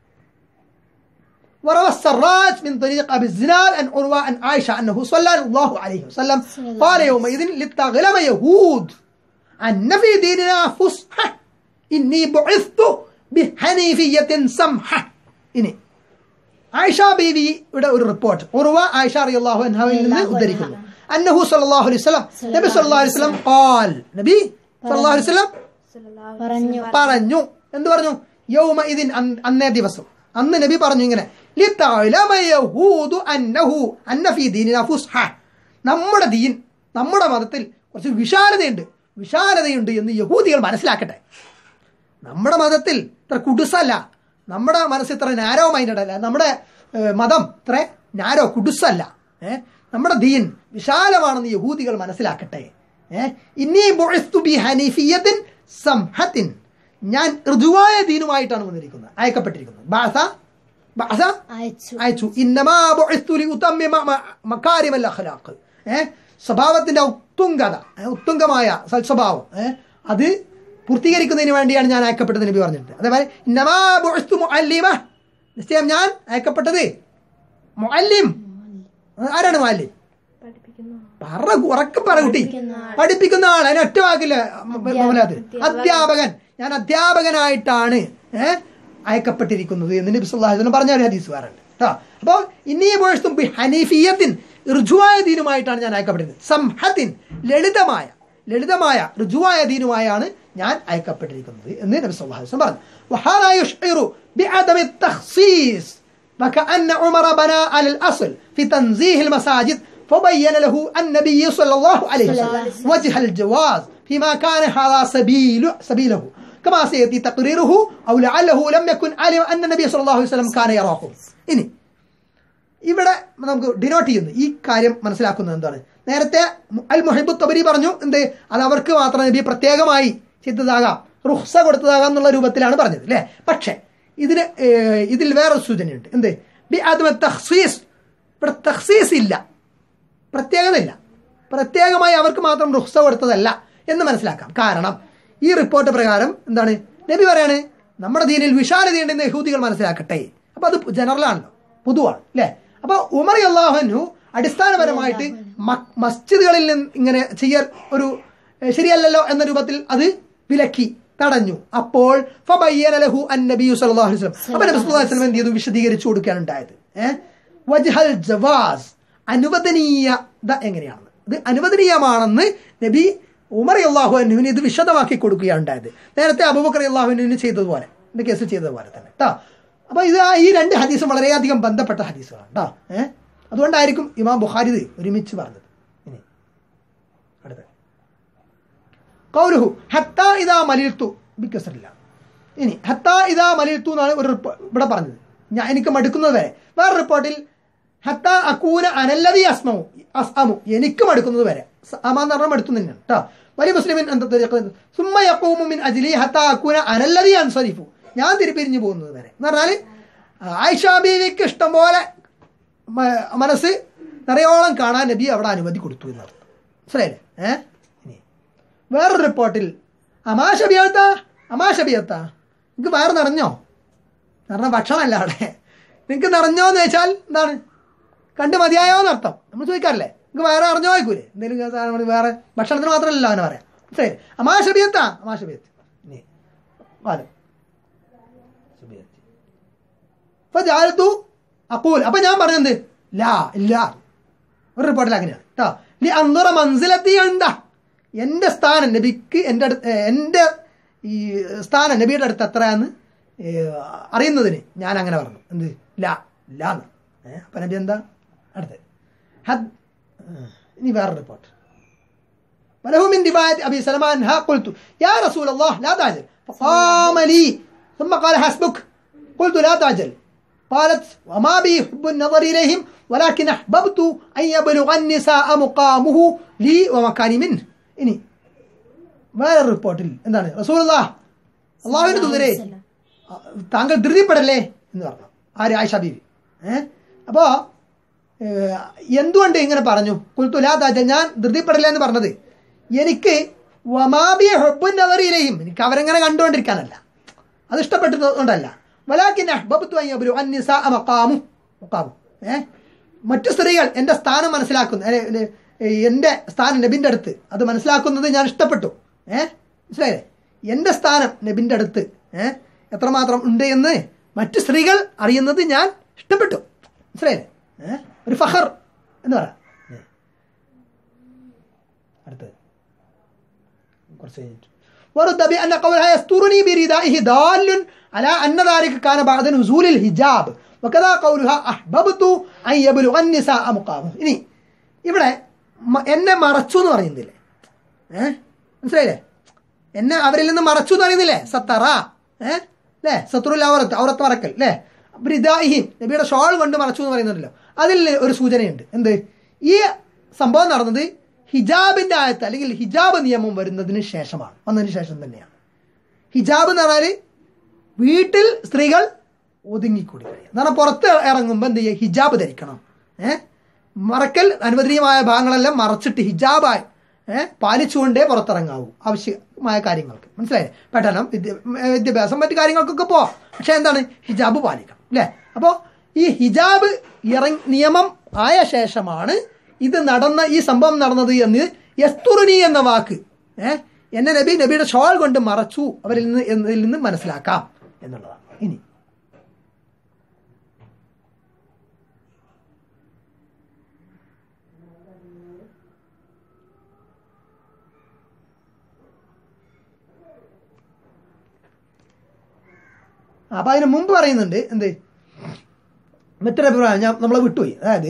وروى السراج من طريق ابي الزناد عن عروه عن عائشه انه صلى الله عليه وسلم قال يومئذ للتغلم يهود ان في ديننا فصحى اني بعثت بحنيفيه سمحه ഇനി ആയിഷ ബീവിയുടെ ഒരു റിപ്പോർട്ട് ഉറുവ ആയിഷ റളിയല്ലാഹു അൻഹയിൽ നിന്ന് ഉദ്ധരിക്കുന്നു അന്നഹു സല്ലല്ലാഹു അലൈഹി വസല്ലം നബി സല്ലല്ലാഹു അലൈഹി വസല്ലം ഖാൽ നബി സല്ലല്ലാഹു അലൈഹി വസല്ലം പറഞ്ഞു പറഞ്ഞു എന്ത് പറഞ്ഞു യൗമ ഇതിൻ അൻ- അന്നേ ദിവസം അന്ന് നബി പറഞ്ഞു ഇങ്ങനെ "ലിതഅലമ യഹൂദു അന്നഹു അന്ന ഫീ ദീനിന ഫുസ്ഹ." നമ്മുടെ ദീൻ നമ്മുടെ മതത്തിൽ കുറച്ച് വിശാലതയുണ്ട് വിശാലതയുണ്ട് എന്ന് യഹൂദികൾ മനസ്സിലാക്കട്ടെ നമ്മുടെ മതത്തിൽ ഇത്ര കുടുസല്ല നമ്മുടെ മനസ്സ് ഇത്ര നാരോ മൈൻഡഡ് അല്ല നമ്മുടെ ഏഹ്, മതം ഇത്ര നാരോ കുടുസല്ല ഏഹ് നമ്മുടെ ദീൻ വിശാലമാണെന്ന് യഹൂദികൾ മനസ്സിലാക്കട്ടെ ഏഹ് ഇന്നീ ബുഇസ്തു ബി ഹനീഫിയത്തിൻ സംഹത്തിൻ ഞാൻ ഋജുവായ ദീനുമായിട്ടാണ് വന്നിരിക്കുന്നത് അയക്കപ്പെട്ടിരിക്കുന്നത് ബാസ ബാസ അയച്ചു അയച്ചു ഇന്നമാ ബുഇസ്തു ലിഉതമ്മിമ മ- മകാരിമൽ അഖ്ലാഖ് ഏ സ്വഭാവത്തിന്റെ ഉത്തുംഗത ഏ, ഉത്തുംഗമായ സൽസ്വഭാവം ഏ, അത് പൂർത്തീകരിക്കുന്നതിന് വേണ്ടിയാണ് ഞാൻ അയക്കപ്പെട്ടത് നബി പറഞ്ഞിട്ട് അതേപോലെ ഇന്നമാ ബുഇസ്തു മുഅല്ലിമ നിശ്ചയം ഞാൻ അയക്കപ്പെട്ടത് മുഅല്ലിം ആരാണ് മുഅല്ലിം പറ ഉറക്കം പറ കുട്ടി പഠിപ്പിക്കുന്ന ആൾ അതിന് ഒറ്റ വാക്കില്ല മൗലാദ് അധ്യാപകൻ ഞാൻ അധ്യാപകനായിട്ടാണ് ഏഹ് അയക്കപ്പെട്ടിരിക്കുന്നത് എന്ന് നബി സല്ലല്ലാഹു അലൈഹി വസല്ലം പറഞ്ഞ ഒരു ഹദീസ് വേറുണ്ട് കേട്ടോ അപ്പോൾ ഇന്നീ ബോഴ്ത്തും ബി ഹനീഫിയത്തിൻ ഋജുവായ ദീനുമായിട്ടാണ് ഞാൻ അയക്കപ്പെട്ടിരുന്നത് സംഹത്തിൻ ലളിതമായ ലളിതമായ ഋജുവായ ദീനുമായാണ് ഞാൻ അയക്കപ്പെട്ടിരിക്കുന്നത് എന്ന് നബി സല്ലല്ലാഹു അലൈഹി വസല്ലം പറഞ്ഞു وهذا يشعر بعدم التخصيص وكأن عمر بنى على الأصل في تنزيه المساجد فبين له النبي صلى الله عليه وسلم وجه الجواز فيما كان هذا سبيل سبيله كما سيأتي تقريره أو لعله لم يكن علم أن النبي صلى الله عليه وسلم كان يراه ഇനി ഇവിടെ നമുക്ക് ഡിനോട്ട് ചെയ്യുന്നു ഈ കാര്യം മനസ്സിലാക്കുന്നത് എന്താണ് നേരത്തെ അൽ മുഹിബു തബരി പറഞ്ഞു എന്ത് അത് അവർക്ക് മാത്രം നബി പ്രത്യേകമായി ചെയ്തതാകാം റുഹ്സ കൊടുത്തതാകാം എന്നുള്ള രൂപത്തിലാണ് പറഞ്ഞത് അല്ലേ പക്ഷേ ഇതിന് ഏഹ്, ഇതിൽ വേറൊരു സൂചനയുണ്ട് എന്ത് ബി ആദ്യമ തഹ്സീസ് ഇവിടെ തഹ്സീസ് ഇല്ല പ്രത്യേകത ഇല്ല പ്രത്യേകമായി അവർക്ക് മാത്രം റുഹ്സ കൊടുത്തതല്ല എന്ന് മനസ്സിലാക്കാം കാരണം ഈ റിപ്പോർട്ട് പ്രകാരം എന്താണ് നബി പറയാണ് നമ്മുടെ ദീനിൽ വിശാലതയുണ്ടെന്ന് യഹൂദികൾ മനസ്സിലാക്കട്ടെ അപ്പൊ അത് ജനറൽ ആണല്ലോ പൊതുവാണ് അല്ലേ അപ്പൊ ഉമർ അള്ളാഹുനു അടിസ്ഥാനപരമായിട്ട് മ- മസ്ജിദുകളിൽ നിന്ന് ഇങ്ങനെ ചെയ്യൽ ഒരു ഏഹ്, ശരിയല്ലല്ലോ എന്ന രൂപത്തിൽ അത് വിലക്കി തടഞ്ഞു അപ്പോൾ ഫബയ്യന ലഹു അൻ നബിയു സല്ലല്ലാഹു അലൈഹി വസല്ലം അപ്പോൾ നബി സല്ലല്ലാഹു അലൈഹി വസല്ലം എന്ത് ചെയ്തു വിശദീകരിച്ചു കൊടുക്കുകയാണ് ഉണ്ടായത് ഏഹ് വജ്ഹൽ ജവാസ് അനുവദനീയത എങ്ങനെയാണെന്ന് ഇത് അനുവദനീയമാണെന്ന് നബി ഉമർ അള്ളാഹു അനുവിന് ഇത് വിശദമാക്കി കൊടുക്കുകയാണ് ഉണ്ടായത് നേരത്തെ അബൂബക്കർ അള്ളാഹുവിന് ചെയ്തതുപോലെ എന്റെ കേസിൽ ചെയ്തതുപോലെ തന്നെ കേട്ടോ അപ്പൊ ഇത് ആ ഈ രണ്ട് ഹദീസും വളരെയധികം ബന്ധപ്പെട്ട ഹദീസുകളാണ് കേട്ടോ ഏഹ് അതുകൊണ്ടായിരിക്കും ഇമാം ബുഖാരി ഇത് ഒരുമിച്ച് പറഞ്ഞത് ഇനി അടുത്ത കൗലുഹു ഹത്താ ഇതാ മലിർത്തു ബിക്കസറില്ല ഇനി ഹത്താ ഇതാ മലിർത്തു എന്നാണ് ഒരു റിപ്പോ- ഇവിടെ പറഞ്ഞത് ഞാൻ എനിക്ക് മടുക്കുന്നത് വരെ വേറെ റിപ്പോർട്ടിൽ ഹത്ത അക്കൂന അനല്ലതി അസ്മു അസ്അമു എനിക്ക് മടുക്കുന്നത് വരെ സ- അമ എന്ന് പറഞ്ഞാൽ മടുത്തു തന്നെയാണ് കേട്ടോ വലിയ മുസ്ലിമിൻ എന്താ തരീഖ്? സുമ്മ യഖൂമു മിൻ അജ്ലി ഹത്ത അക്കൂന അനല്ലതി അൻസരിഫു ഞാൻ തിരിപ്പിരിഞ്ഞു പോകുന്നത് വരെ എന്ന് പറഞ്ഞാൽ ആയിഷ ബീവിക്ക് ഇഷ്ടം പോലെ മ- മനസ്സ് നിറയോളം കാണാൻ നബി അവിടെ അനുമതി കൊടുത്തു എന്നർത്ഥം മനസ്സിലായില്ലേ ഏഹ് ഇനി വേറൊരു റിപ്പോർട്ടിൽ അമാശബിയത്ത അമാശബിയത്ത നിങ്ങൾക്ക് വയറ് നിറഞ്ഞോ നിറഞ്ഞ ഭക്ഷണമല്ല അവിടെ നിങ്ങൾക്ക് നിറഞ്ഞോ എന്ന് വെച്ചാൽ എന്താണ് കണ്ട് മതിയായോ എന്നർത്ഥം നമ്മൾ ചോദിക്കാറില്ലേ നിങ്ങൾക്ക് വയറ് നിറഞ്ഞോ ആയിക്കൂലേ എന്തെങ്കിലും സാധനം കൊണ്ട് വേറെ ഭക്ഷണത്തിന് മാത്രമല്ലല്ലോ അവനെ പറയാം ശരി അമാശബിയത്ത അമാശബിയത്ത് ഇനി വാലം ഫജാലത്തു അക്കൂൽ അപ്പൊ ഞാൻ പറഞ്ഞത് ലാ ഇല്ല ഒരു റിപ്പോർട്ടിൽ അങ്ങനെയാണ് കേട്ടോ ലി അന്നുറ മൻസിലെത്തി എന്താ എൻ്റെ സ്ഥാനം നബിക്ക് എൻ്റെ അടുത്ത് ഏ, എൻ്റെ ഈ സ്ഥാനം നബിയുടെ അടുത്ത് എത്രയാന്ന് ഏ, അറിയുന്നതിന് ഞാൻ അങ്ങനെ പറഞ്ഞു എന്ത് ലാ ലാന്ന് ഏഹ് അപ്പൊ നബി എന്താ അടുത്ത് ഹദ് ആ, ഇനി വേറെ റിപ്പോർട്ട് وله من رواية أبي سلمة أنها قلت يا رسول الله لا تعجل فقام لي ثم قال حسبك قلت لا تعجل قالت وما بي حب النظر إليهم ولكن أحببت أن يبلغ النساء مقامه لي ومكاني منه إني വേറെ റിപ്പോർട്ടിൽ എന്താണ് റസൂലുള്ള അള്ളാഹുവിന്റെ ദൂതരെ ആ, താങ്കൾ ധൃതിപ്പെടല്ലേ എന്ന് പറഞ്ഞു ആര് ആയിഷ ബീവി ഏഹ് അപ്പോ ഏഹ്, എന്തുകൊണ്ട് ഇങ്ങനെ പറഞ്ഞു കുൽത്തുലാ താജ ഞാൻ ധൃതിപ്പെടല്ലേ എന്ന് പറഞ്ഞത് എനിക്ക് വമാബിയ ഹൊബുൻ അവരിയിലെയും എനിക്ക് അവരെങ്ങനെ കണ്ടുകൊണ്ടിരിക്കാനല്ല അത് ഇഷ്ടപ്പെട്ടതുകൊണ്ടല്ല വലാക്കിൻ അഹ്ബബ്തു അൻ യബ്ലു അൻ നിസാ മഖാമു മഖാമു ഏ മറ്റു സ്ത്രീകൾ എൻ്റെ സ്ഥാനം മനസ്സിലാക്കുന്നു ഏ, ഏ, എൻ്റെ സ്ഥാനം നബിൻ്റെ അടുത്ത് അത് മനസ്സിലാക്കുന്നത് ഞാൻ ഇഷ്ടപ്പെട്ടു ഏ മനസ്സിലായില്ലേ എൻ്റെ സ്ഥാനം നബിൻ്റെ അടുത്ത് ഏ എത്രമാത്രം ഉണ്ട് എന്ന് മറ്റു സ്ത്രീകൾ അറിയുന്നത് ഞാൻ ഇഷ്ടപ്പെട്ടു മനസ്സിലായില്ലേ ഏ ഒരു ഫഹർ എന്ന് പറയാം ഏ. അടുത്തത് കുറച്ച് കഴിഞ്ഞിട്ട് ورد بأن قولها يسترني بردائه دال على أن ذلك كان بعد نزول الحجاب وكذا قولها أحببت أن يبلغ النساء مقامه ഇനി ഇവിടെ മ- എന്നെ മറച്ചു എന്ന് പറയുന്നില്ലേ ഏ മനസ്സിലായില്ലേ എന്നെ അവരിൽ നിന്ന് മറച്ചു എന്ന് പറയുന്നില്ലേ സത്തറ ഏ അല്ലേ സത്തുറുൽ ഔറത്ത് ഔറത്ത് മറക്കൽ അല്ലേ ബ്രിദാഹിം നബിയുടെ ഷോൾ കൊണ്ട് മറച്ചു എന്ന് പറയുന്നുണ്ടല്ലോ അതിൽ ഒരു സൂചനയുണ്ട് എന്ത് ഈ സംഭവം നടന്നത് ഹിജാബിന്റെ ആയത്ത് അല്ലെങ്കിൽ ഹിജാബ് നിയമം വരുന്നതിന് ശേഷമാണ് വന്നതിന് ശേഷം തന്നെയാണ് ഹിജാബ് എന്ന് പറഞ്ഞാൽ വീട്ടിൽ സ്ത്രീകൾ ഒതുങ്ങിക്കൂടി കഴിയും എന്ന് പറഞ്ഞാൽ പുറത്ത് ഇറങ്ങുമ്പോൾ എന്ത് ചെയ്യുക ഹിജാബ് ധരിക്കണം ഏഹ് മറക്കൽ അനുവദനീയമായ ഭാഗങ്ങളെല്ലാം മറച്ചിട്ട് ഹിജാബായി ഏഹ് പാലിച്ചുകൊണ്ടേ പുറത്തിറങ്ങാവൂ ആവശ്യമായ കാര്യങ്ങൾക്ക് മനസ്സിലായില്ലേ പഠനം വിദ്യ വിദ്യാഭ്യാസം മറ്റു കാര്യങ്ങൾക്കൊക്കെ പോവാം പക്ഷെ എന്താണ് ഹിജാബ് പാലിക്കണം അല്ലേ അപ്പോൾ ഈ ഹിജാബ് ഇറങ്ങ നിയമം ആയ ശേഷമാണ് ഇത് നടന്ന ഈ സംഭവം നടന്നത് എന്ന് യസ്തുറുനി എന്ന വാക്ക് ഏഹ് എന്നെ നബി നബിയുടെ ഷോൾ കൊണ്ട് മറച്ചു അവരിൽ നിന്ന് എന്നതിൽ നിന്ന് മനസ്സിലാക്കാം എന്നുള്ളതാണ് ഇനി അപ്പൊ അതിന് മുമ്പ് പറയുന്നുണ്ട് എന്ത് മറ്റൊരു അഭിപ്രായം ഞാൻ നമ്മളെ വിട്ടുപോയി അതായത്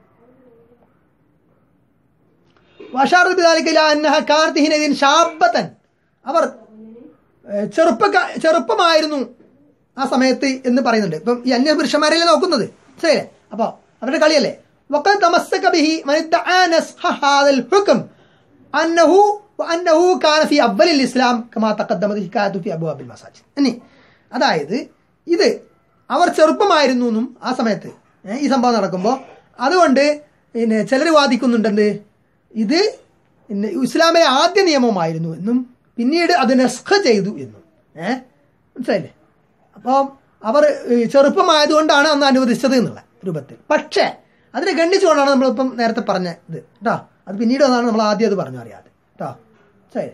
വഷാറു ബിദാലിക അന്നഹ കാനത്ത് ഹിനദിൻ ഷാബത്തൻ അവർ ഏഹ്, ചെറുപ്പക്കാ ചെറുപ്പമായിരുന്നു ആ സമയത്ത് എന്ന് പറയുന്നുണ്ട് ഇപ്പം ഈ അന്യ പുരുഷന്മാരല്ലേ നോക്കുന്നത് ശരിയല്ലേ അപ്പൊ അവരുടെ കളിയല്ലേ وقد تمسك به من ادعى نسخ هذا الحكم أنه وأنه كان في أول الإسلام كما تقدمت الحكاية في أبواب المساجد ഇനി അതായത് ഇത് അവർ ചെറുപ്പമായിരുന്നു എന്നും ആ സമയത്ത് ഏ, ഈ സംഭവം നടക്കുമ്പോൾ അതുകൊണ്ട് പിന്നെ ചിലർ വാദിക്കുന്നുണ്ടെന്ത് ഇത് പിന്നെ ഇസ്ലാമിലെ ആദ്യ നിയമമായിരുന്നു എന്നും പിന്നീട് അത് നസ്ഖ ചെയ്തു എന്നും ഏഹ് മനസ്സിലായില്ലേ അപ്പം അവർ ഈ ചെറുപ്പമായതുകൊണ്ടാണ് അന്ന് അനുവദിച്ചത് എന്നുള്ള രൂപത്തിൽ പക്ഷേ അതിനെ ഗണ്ണിച്ചുകൊണ്ടാണ് നമ്മളിപ്പം നേരത്തെ പറഞ്ഞ ഇത് കേട്ടോ അത് പിന്നീട് വന്നാണ് നമ്മൾ ആദ്യം അത് പറഞ്ഞു അറിയാതെ കേട്ടോ ശരി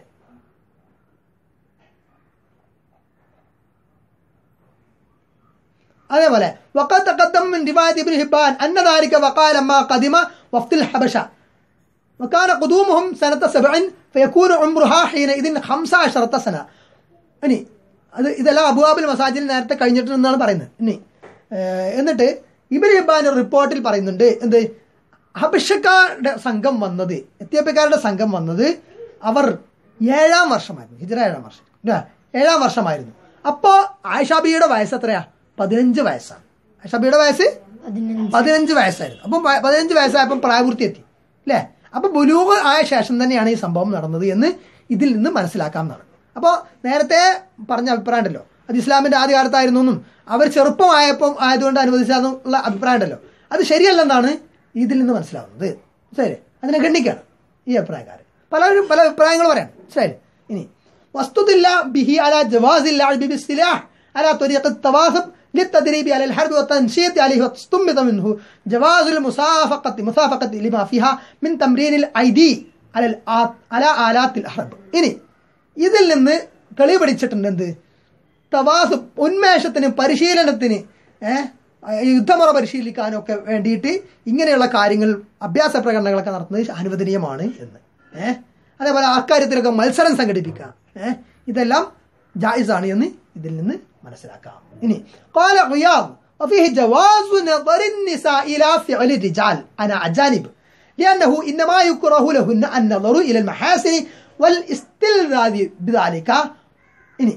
അതേപോലെ وقد تقدم من رواية ابن حبان أن ذلك وقع لما قدم وفد الحبشة وكان قدومهم سنة سبع فيكون عمرها حينئذ خمس عشرة سنة ഇനി അത് ഇതെല്ലാം അബുവാബിൽ മസാജിൽ നേരത്തെ കഴിഞ്ഞിട്ടുണ്ടെന്നാണ് പറയുന്നത് ഇനി ഏഹ്, എന്നിട്ട് ഇബിൻ ഹിബാൻ റിപ്പോർട്ടിൽ പറയുന്നുണ്ട് എന്ത് ഹബിഷക്കാരുടെ സംഘം വന്നത് എത്യോപ്യക്കാരുടെ സംഘം വന്നത് അവർ ഏഴാം വർഷമായിരുന്നു ഹിജറ ഏഴാം വർഷം ഇല്ലേ? ഏഴാം വർഷമായിരുന്നു അപ്പോൾ ആയിഷാബിയുടെ വയസ്സ് എത്രയാ പതിനഞ്ച് വയസ്സാണ് ആയിഷാബിയുടെ വയസ്സ് പതിനഞ്ച് പതിനഞ്ച് വയസ്സായിരുന്നു അപ്പം പ- പതിനഞ്ച് വയസ്സായപ്പം പ്രായപൂർത്തി എത്തി അല്ലേ അപ്പം ബുലൂഗ് ആയ ശേഷം തന്നെയാണ് ഈ സംഭവം നടന്നത് എന്ന് ഇതിൽ നിന്ന് മനസ്സിലാക്കാം എന്നാണ് അപ്പോൾ നേരത്തെ പറഞ്ഞ അഭിപ്രായം ഉണ്ടല്ലോ അത് ഇസ്ലാമിന്റെ ആദ്യ കാലത്തായിരുന്നു എന്നും അവർ ചെറുപ്പമായപ്പം ആയതുകൊണ്ട് അനുവദിച്ചാന്നുള്ള അഭിപ്രായം ഉണ്ടല്ലോ അത് ശരിയല്ലെന്നാണ് ഇതിൽ നിന്ന് മനസ്സിലാവുന്നത് ശരി അതിനെ ഗണ്ണിക്കാണ് ഈ അഭിപ്രായക്കാർ പലരും പല അഭിപ്രായങ്ങൾ പറയാം ശരി ഇനി വസ്തുതില്ല ബിഹി അല ജവാസില്ല ബിബിസ്ലാഹ് على طريق التواثب للتدريب على الحرب والتنشيط عليه واستنبط منه جواز المسافقة مسافقة لما فيها من تمرين الأيدي على الآ- على آلات الحرب ഇനി ഇതിൽ നിന്ന് തെളിവ് പിടിച്ചിട്ടുണ്ട് എന്ത് തവാസ് ഉന്മേഷത്തിന് പരിശീലനത്തിന് ഏഹ് യുദ്ധമുറ പരിശീലിക്കാനും ഒക്കെ വേണ്ടിയിട്ട് ഇങ്ങനെയുള്ള കാര്യങ്ങൾ അഭ്യാസ പ്രകടനങ്ങളൊക്കെ നടത്തുന്നത് അനുവദനീയമാണ് എന്ന് ഏഹ് അതേപോലെ അക്കാര്യത്തിലൊക്കെ മത്സരം സംഘടിപ്പിക്കുക ഏഹ് ഇതെല്ലാം ജായിസാണ് എന്ന് ഇതിൽ നിന്ന് മനസ്സിലാക്കാം ഇനി قال غياض وفيه جواز نظر النساء إلى فعل الرجال أنا أجانب لأنه إنما يكره لهن النظر إلى المحاسن والاستلذاذ بذلك ഇനി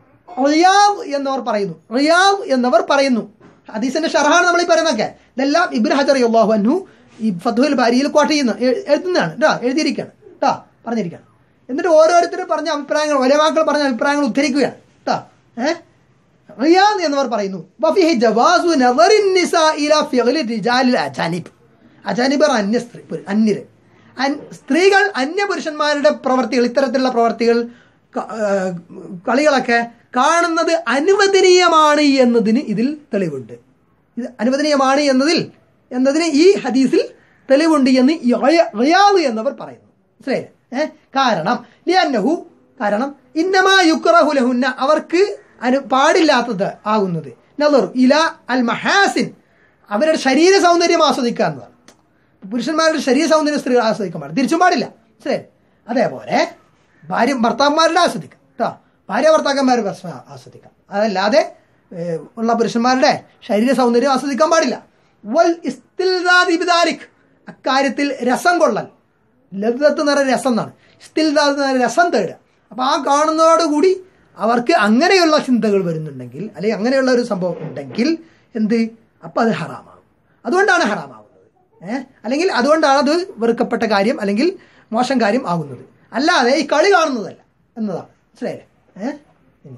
റിയാദ് എന്നവർ പറയുന്നു റിയാദ് എന്നവർ പറയുന്നു ഹദീസിന്റെ ഷർഹാണ് നമ്മൾ ഈ പറയുന്നതൊക്കെ ഇതെല്ലാം ഇബ്ൻ ഹജർ അള്ളാഹു അന്നു ഈ ഫത്തുൽ ബാരിയിൽ കോട്ട് ചെയ്യുന്ന എ- എഴുതുന്നതാണ് കേട്ടോ എഴുതിയിരിക്കുകയാണ് കേട്ടോ പറഞ്ഞിരിക്കുകയാണ് എന്നിട്ട് ഓരോരുത്തരും പറഞ്ഞ അഭിപ്രായങ്ങൾ ഒലവാക്കൾ പറഞ്ഞ അഭിപ്രായങ്ങൾ ഉദ്ധരിക്കുകയാണ് കേട്ടോ ഏഹ് റിയാദ് എന്നവർ പറയുന്നു വഫിഹി ജവാസു നദറിൻ നിസാ ഇലാ ഫിഅലി റിജാലിൽ അജാനിബ് അജാനിബർ അന്യ സ്ത്രീ പുരു- അന്യര് അൻ- സ്ത്രീകൾ അന്യപുരുഷന്മാരുടെ പ്രവർത്തികൾ ഇത്തരത്തിലുള്ള പ്രവർത്തികൾ ക- ആ, കളികളൊക്കെ കാണുന്നത് അനുവദനീയമാണ് എന്നതിന് ഇതിൽ തെളിവുണ്ട് ഇത് അനുവദനീയമാണ് എന്നതിൽ എന്നതിന് ഈ ഹദീസിൽ തെളിവുണ്ട് എന്ന് റിയാദ് എന്നവർ പറയുന്നു മനസ്സിലായില്ലേ ഏഹ് കാരണം ലിയന്നഹു കാരണം ഇന്നമാ യുക്റഹു ലഹുന്ന അവർക്ക് അനു പാടില്ലാത്തത് ആകുന്നത് നദർ ഇല അൽ മഹാസിൻ അവരുടെ ശരീര സൗന്ദര്യം ആസ്വദിക്കുക എന്നതാണ് പുരുഷന്മാരുടെ ശരീര സൗന്ദര്യം സ്ത്രീകൾ ആസ്വദിക്കാൻ പാടില്ല തിരിച്ചും പാടില്ല മനസ്സിലായി അതേപോലെ ഭാര്യ ഭർത്താക്കന്മാരുടെ ആസ്വദിക്കാം കേട്ടോ ഭാര്യ ഭർത്താക്കന്മാർ പരസ്പരം ആസ്വദിക്കാം അതല്ലാതെ ഏഹ്, ഉള്ള പുരുഷന്മാരുടെ ശരീര സൗന്ദര്യം ആസ്വദിക്കാൻ പാടില്ല വൽ ഇസ്തിൽദാദി ബിദാലിക് അക്കാര്യത്തിൽ രസം കൊള്ളൽ ലബ്ധത്ത് നിറ രസം എന്നാണ് ഇസ്തിൽദാദ് നിറ രസം തേടുക അപ്പൊ ആ കാണുന്നതോടുകൂടി അവർക്ക് അങ്ങനെയുള്ള ചിന്തകൾ വരുന്നുണ്ടെങ്കിൽ അല്ലെങ്കിൽ അങ്ങനെയുള്ള ഒരു സംഭവം ഉണ്ടെങ്കിൽ എന്ത് അപ്പൊ അത് ഹറാമാകും അതുകൊണ്ടാണ് ഹറാമാവുന്നത് ഏഹ് അല്ലെങ്കിൽ അതുകൊണ്ടാണ് അത് വെറുക്കപ്പെട്ട കാര്യം അല്ലെങ്കിൽ മോശം കാര്യം ആകുന്നത് അല്ലാതെ ഈ കളി കാണുന്നതല്ല എന്നതാണ് മനസ്സിലായില്ലേ ഏഹ് ഇനി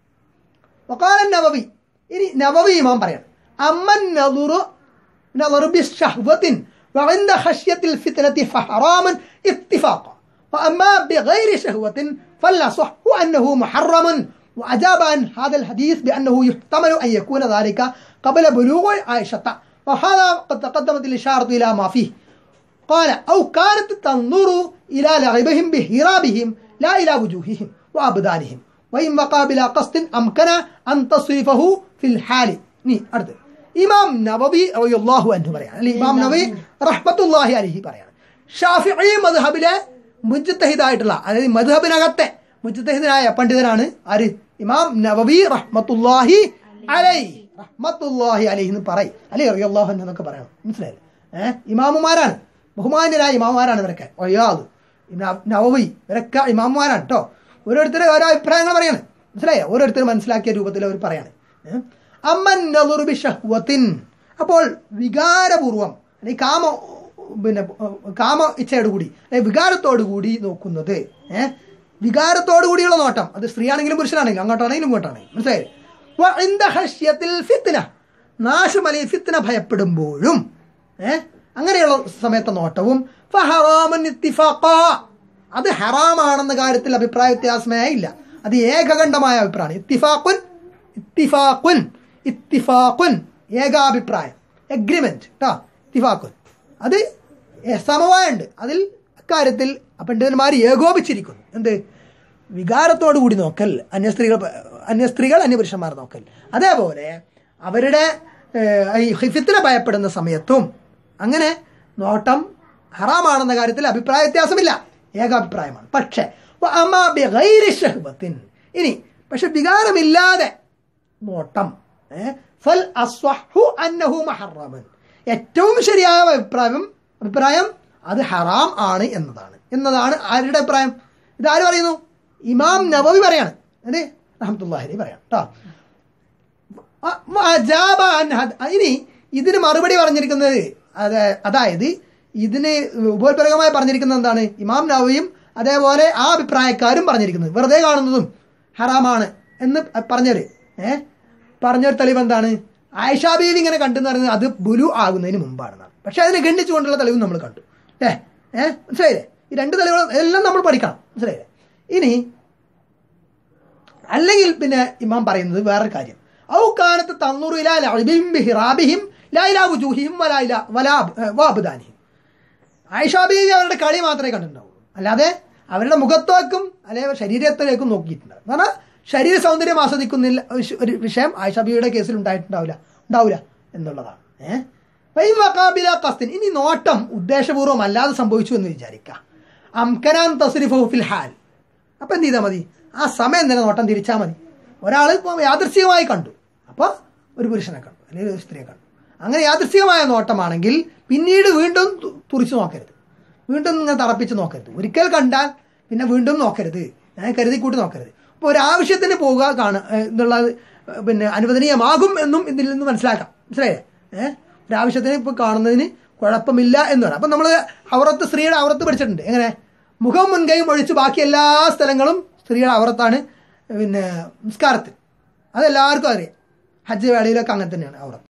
وقال النووي ഇനി നവവി ഇമാം പറയാണ് അമ്മൻ നദുറു نظر بشهوة وعند خشية الفتنة فحراما اتفاقا وأما بغير شهوة فالأصح أنه محرم وأجاب عن هذا الحديث بأنه يحتمل أن يكون ذلك قبل بلوغ عائشة وهذا قد تقدمت الإشارة إلى ما فيه قال أو كانت تنظر إلى لعبهم بهرابهم لا إلى وجوههم وأبدانهم وإن وقع بلا قصد أمكن أن تصرفه في الحال ني أرد ഇമാം നവവി റളിയല്ലാഹു അൻഹു പറയാണ് അല്ലെ ഇമാം നവവി റഹ്മത്തുല്ലാഹി അലഹി പറയാണ് ഷാഫിഈ മദ്ഹബിലെ മുജ്തഹിദായിട്ടുള്ള അതായത് മദ്ഹബിനകത്തെ മുജ്തഹിദനായ പണ്ഡിതനാണ് ആര് ഇമാം നവവി റഹ്മത്തുല്ലാഹി അലൈഹി റഹ്മത്തുല്ലാഹി അലൈഹി എന്ന് പറയും അല്ലെ റളിയല്ലാഹു അൻഹു എന്നൊക്കെ പറയണം മനസ്സിലായില്ലേ ഏഹ് ഇമാമുമാരാണ് ബഹുമാന്യരായ ഇമാമുമാരാണ് ഇവരൊക്കെ ഒയ്യാദ് നവവി ഇവരൊക്കെ ഇമാമുമാരാണ് കേട്ടോ ഓരോരുത്തരെ ഓരോ അഭിപ്രായങ്ങൾ പറയാണ് മനസ്സിലായോ ഓരോരുത്തർ മനസ്സിലാക്കിയ രൂപത്തിൽ അവർ പറയാണ് ഏഹ്? അമ്മൻ നളുറു ബിശഹ്വത്തിൻ അപ്പോൾ വികാരപൂർവം അല്ലെങ്കിൽ കാമ പിന്നെ കാമ ഇച്ഛയോട് കൂടി അല്ലെങ്കിൽ വികാരത്തോടു കൂടി നോക്കുന്നത് ഏഹ് വികാരത്തോടു കൂടിയുള്ള നോട്ടം അത് സ്ത്രീയാണെങ്കിലും പുരുഷനാണെങ്കിലും അങ്ങോട്ടാണെങ്കിലും ഇങ്ങോട്ടാണെങ്കിലും മനസ്സിലായി വഇന്ദ ഖശ്യത്തിൽ ഫിത്ന നാശം അല്ലെങ്കിൽ ഫിത്ന ഭയപ്പെടുമ്പോഴും ഏഹ് അങ്ങനെയുള്ള സമയത്തെ നോട്ടവും ഫഹറാമൻ ഇത്തിഫാഖാ. അത് ഹറാമാണെന്ന കാര്യത്തിൽ അഭിപ്രായ വ്യത്യാസമേ ഇല്ല അത് ഏകകണ്ഠമായ അഭിപ്രായമാണ് ഇത്തിഫാഖുൻ ഇത്തിഫാഖുൻ ഇത്തിഫാഖുൻ ഏകാഭിപ്രായം എഗ്രിമെന്റ് കേട്ടോ ഇത്തിഫാഖുൻ അത് എ- സമവായുണ്ട് അതിൽ അക്കാര്യത്തിൽ പണ്ഡിതന്മാർ ഏകോപിച്ചിരിക്കുന്നു എന്ത് വികാരത്തോടു കൂടി നോക്കൽ അന്യ സ്ത്രീകൾ അന്യ സ്ത്രീകൾ അന്യ പുരുഷന്മാർ നോക്കൽ അതേപോലെ അവരുടെ ഏഹ്, ഈ ഹിഫിത്തിനെ ഭയപ്പെടുന്ന സമയത്തും അങ്ങനെ നോട്ടം ഹറാമാണെന്ന കാര്യത്തിൽ അഭിപ്രായ വ്യത്യാസമില്ല ഏകാഭിപ്രായമാണ് പക്ഷേ വ അമാ ബിഗൈരി ശഹ്വത്തിൻ. ഇനി പക്ഷെ വികാരമില്ലാതെ നോട്ടം ഏ? ഫൽ അസ്വഹു അന്നഹു മഹറമൻ ഏറ്റവും ശരിയായ അഭിപ്രായം അഭിപ്രായം അത് ഹറാം ആണ് എന്നതാണ് എന്നതാണ് ആരുടെ അഭിപ്രായം ഇത് ആര് പറയുന്നു ഇമാം നബവി പറയാണ് അതെ റഹമത്തുല്ലാഹി പറയാം കേട്ടോ അ- അജാബ അൻ ഹദ്- ഇനി ഇതിന് മറുപടി പറഞ്ഞിരിക്കുന്നത് അത് അതായത് ഇതിന് ഉപോത്പരകമായി പറഞ്ഞിരിക്കുന്നത് എന്താണ് ഇമാം നവവിയും അതേപോലെ ആ അഭിപ്രായക്കാരും പറഞ്ഞിരിക്കുന്നത് വെറുതെ കാണുന്നതും ഹറാമാണ് എന്ന് പറഞ്ഞവര് ഏഹ് പറഞ്ഞൊരു തെളിവ് എന്താണ് ആയിഷാ ബീവി ഇങ്ങനെ കണ്ടെന്ന് പറയുന്നത് അത് ബുലു ആകുന്നതിന് മുമ്പാണെന്നാണ് പക്ഷെ അതിനെ ഖണ്ഡിച്ചുകൊണ്ടുള്ള തെളിവ് നമ്മൾ കണ്ടു ഏ ഏഹ് മനസ്സിലായില്ലേ ഈ രണ്ട് തെളിവുകൾ എല്ലാം നമ്മൾ പഠിക്കണം മനസ്സിലായില്ലേ ഇനി അല്ലെങ്കിൽ പിന്നെ ഇമാം പറയുന്നത് വേറൊരു കാര്യം ഔ കാലത്ത് തന്നൂറു ഇലാ ലഅബിഹിം ബിഹിറാബിഹിം ലാ ഇലാ വുജൂഹിഹിം വലാ ഇലാ വലാ വാബ്ദാനിഹിം ആയിഷാ ബീവി അവരുടെ കളി മാത്രമേ കണ്ടിട്ടുണ്ടാവുള്ളൂ അല്ലാതെ അവരുടെ മുഖത്തേക്കും അല്ലെങ്കിൽ ശരീരത്തിലേക്കും നോക്കിയിട്ടുണ്ടാവും എന്ന് പറഞ്ഞാൽ ശരീര സൗന്ദര്യം ആസ്വദിക്കുന്നില്ല ഒരു- ഒരു വിഷയം ആയിഷാ ബീവിയുടെ കേസിൽ ഉണ്ടായിട്ടുണ്ടാവില്ല ഉണ്ടാവില്ല എന്നുള്ളതാണ് ഏഹ് കസ്തിൻ ഇനി നോട്ടം ഉദ്ദേശപൂർവ്വം അല്ലാതെ സംഭവിച്ചു എന്ന് വിചാരിക്കാം അംകനാൻ തസ്രിഫു ഫിൽ ഹാൽ അപ്പൊ എന്ത് ചെയ്താൽ മതി ആ സമയം തന്നെ നോട്ടം തിരിച്ചാൽ മതി ഒരാൾ ഇപ്പോൾ യാദൃശ്ചികമായി കണ്ടു അപ്പോൾ ഒരു പുരുഷനെ കണ്ടു അല്ലെങ്കിൽ ഒരു സ്ത്രീയെ കണ്ടു അങ്ങനെ യാദൃശ്ചികമായ നോട്ടമാണെങ്കിൽ പിന്നീട് വീണ്ടും തു- തുറിച്ചു നോക്കരുത് വീണ്ടും നിങ്ങൾ തറപ്പിച്ച് നോക്കരുത് ഒരിക്കൽ കണ്ടാൽ പിന്നെ വീണ്ടും നോക്കരുത് ഞാൻ കരുതി കൂട്ടി നോക്കരുത് അപ്പോൾ ഒരു ആവശ്യത്തിന് പോവുക കാണുക എന്നുള്ളത് ഏഹ്, പിന്നെ അനുവദനീയമാകും എന്നും ഇതിൽ നിന്ന് മനസ്സിലാക്കാം മനസ്സിലായില്ലേ ഏഹ് ഒരു ആവശ്യത്തിന് ഇപ്പോൾ കാണുന്നതിന് കുഴപ്പമില്ല എന്ന് പറയാം അപ്പം നമ്മൾ അവറത്ത് സ്ത്രീയുടെ അവറത്ത് പഠിച്ചിട്ടുണ്ട് എങ്ങനെ മുഖം മുൻകൈയും ഒഴിച്ച് ബാക്കി എല്ലാ സ്ഥലങ്ങളും സ്ത്രീയുടെ അവറത്താണ് പിന്നെ നിസ്കാരത്തിൽ അതെല്ലാവർക്കും അറിയാം ഹജ്ജ് വേളയിലൊക്കെ അങ്ങനെ തന്നെയാണ് അവറത്ത്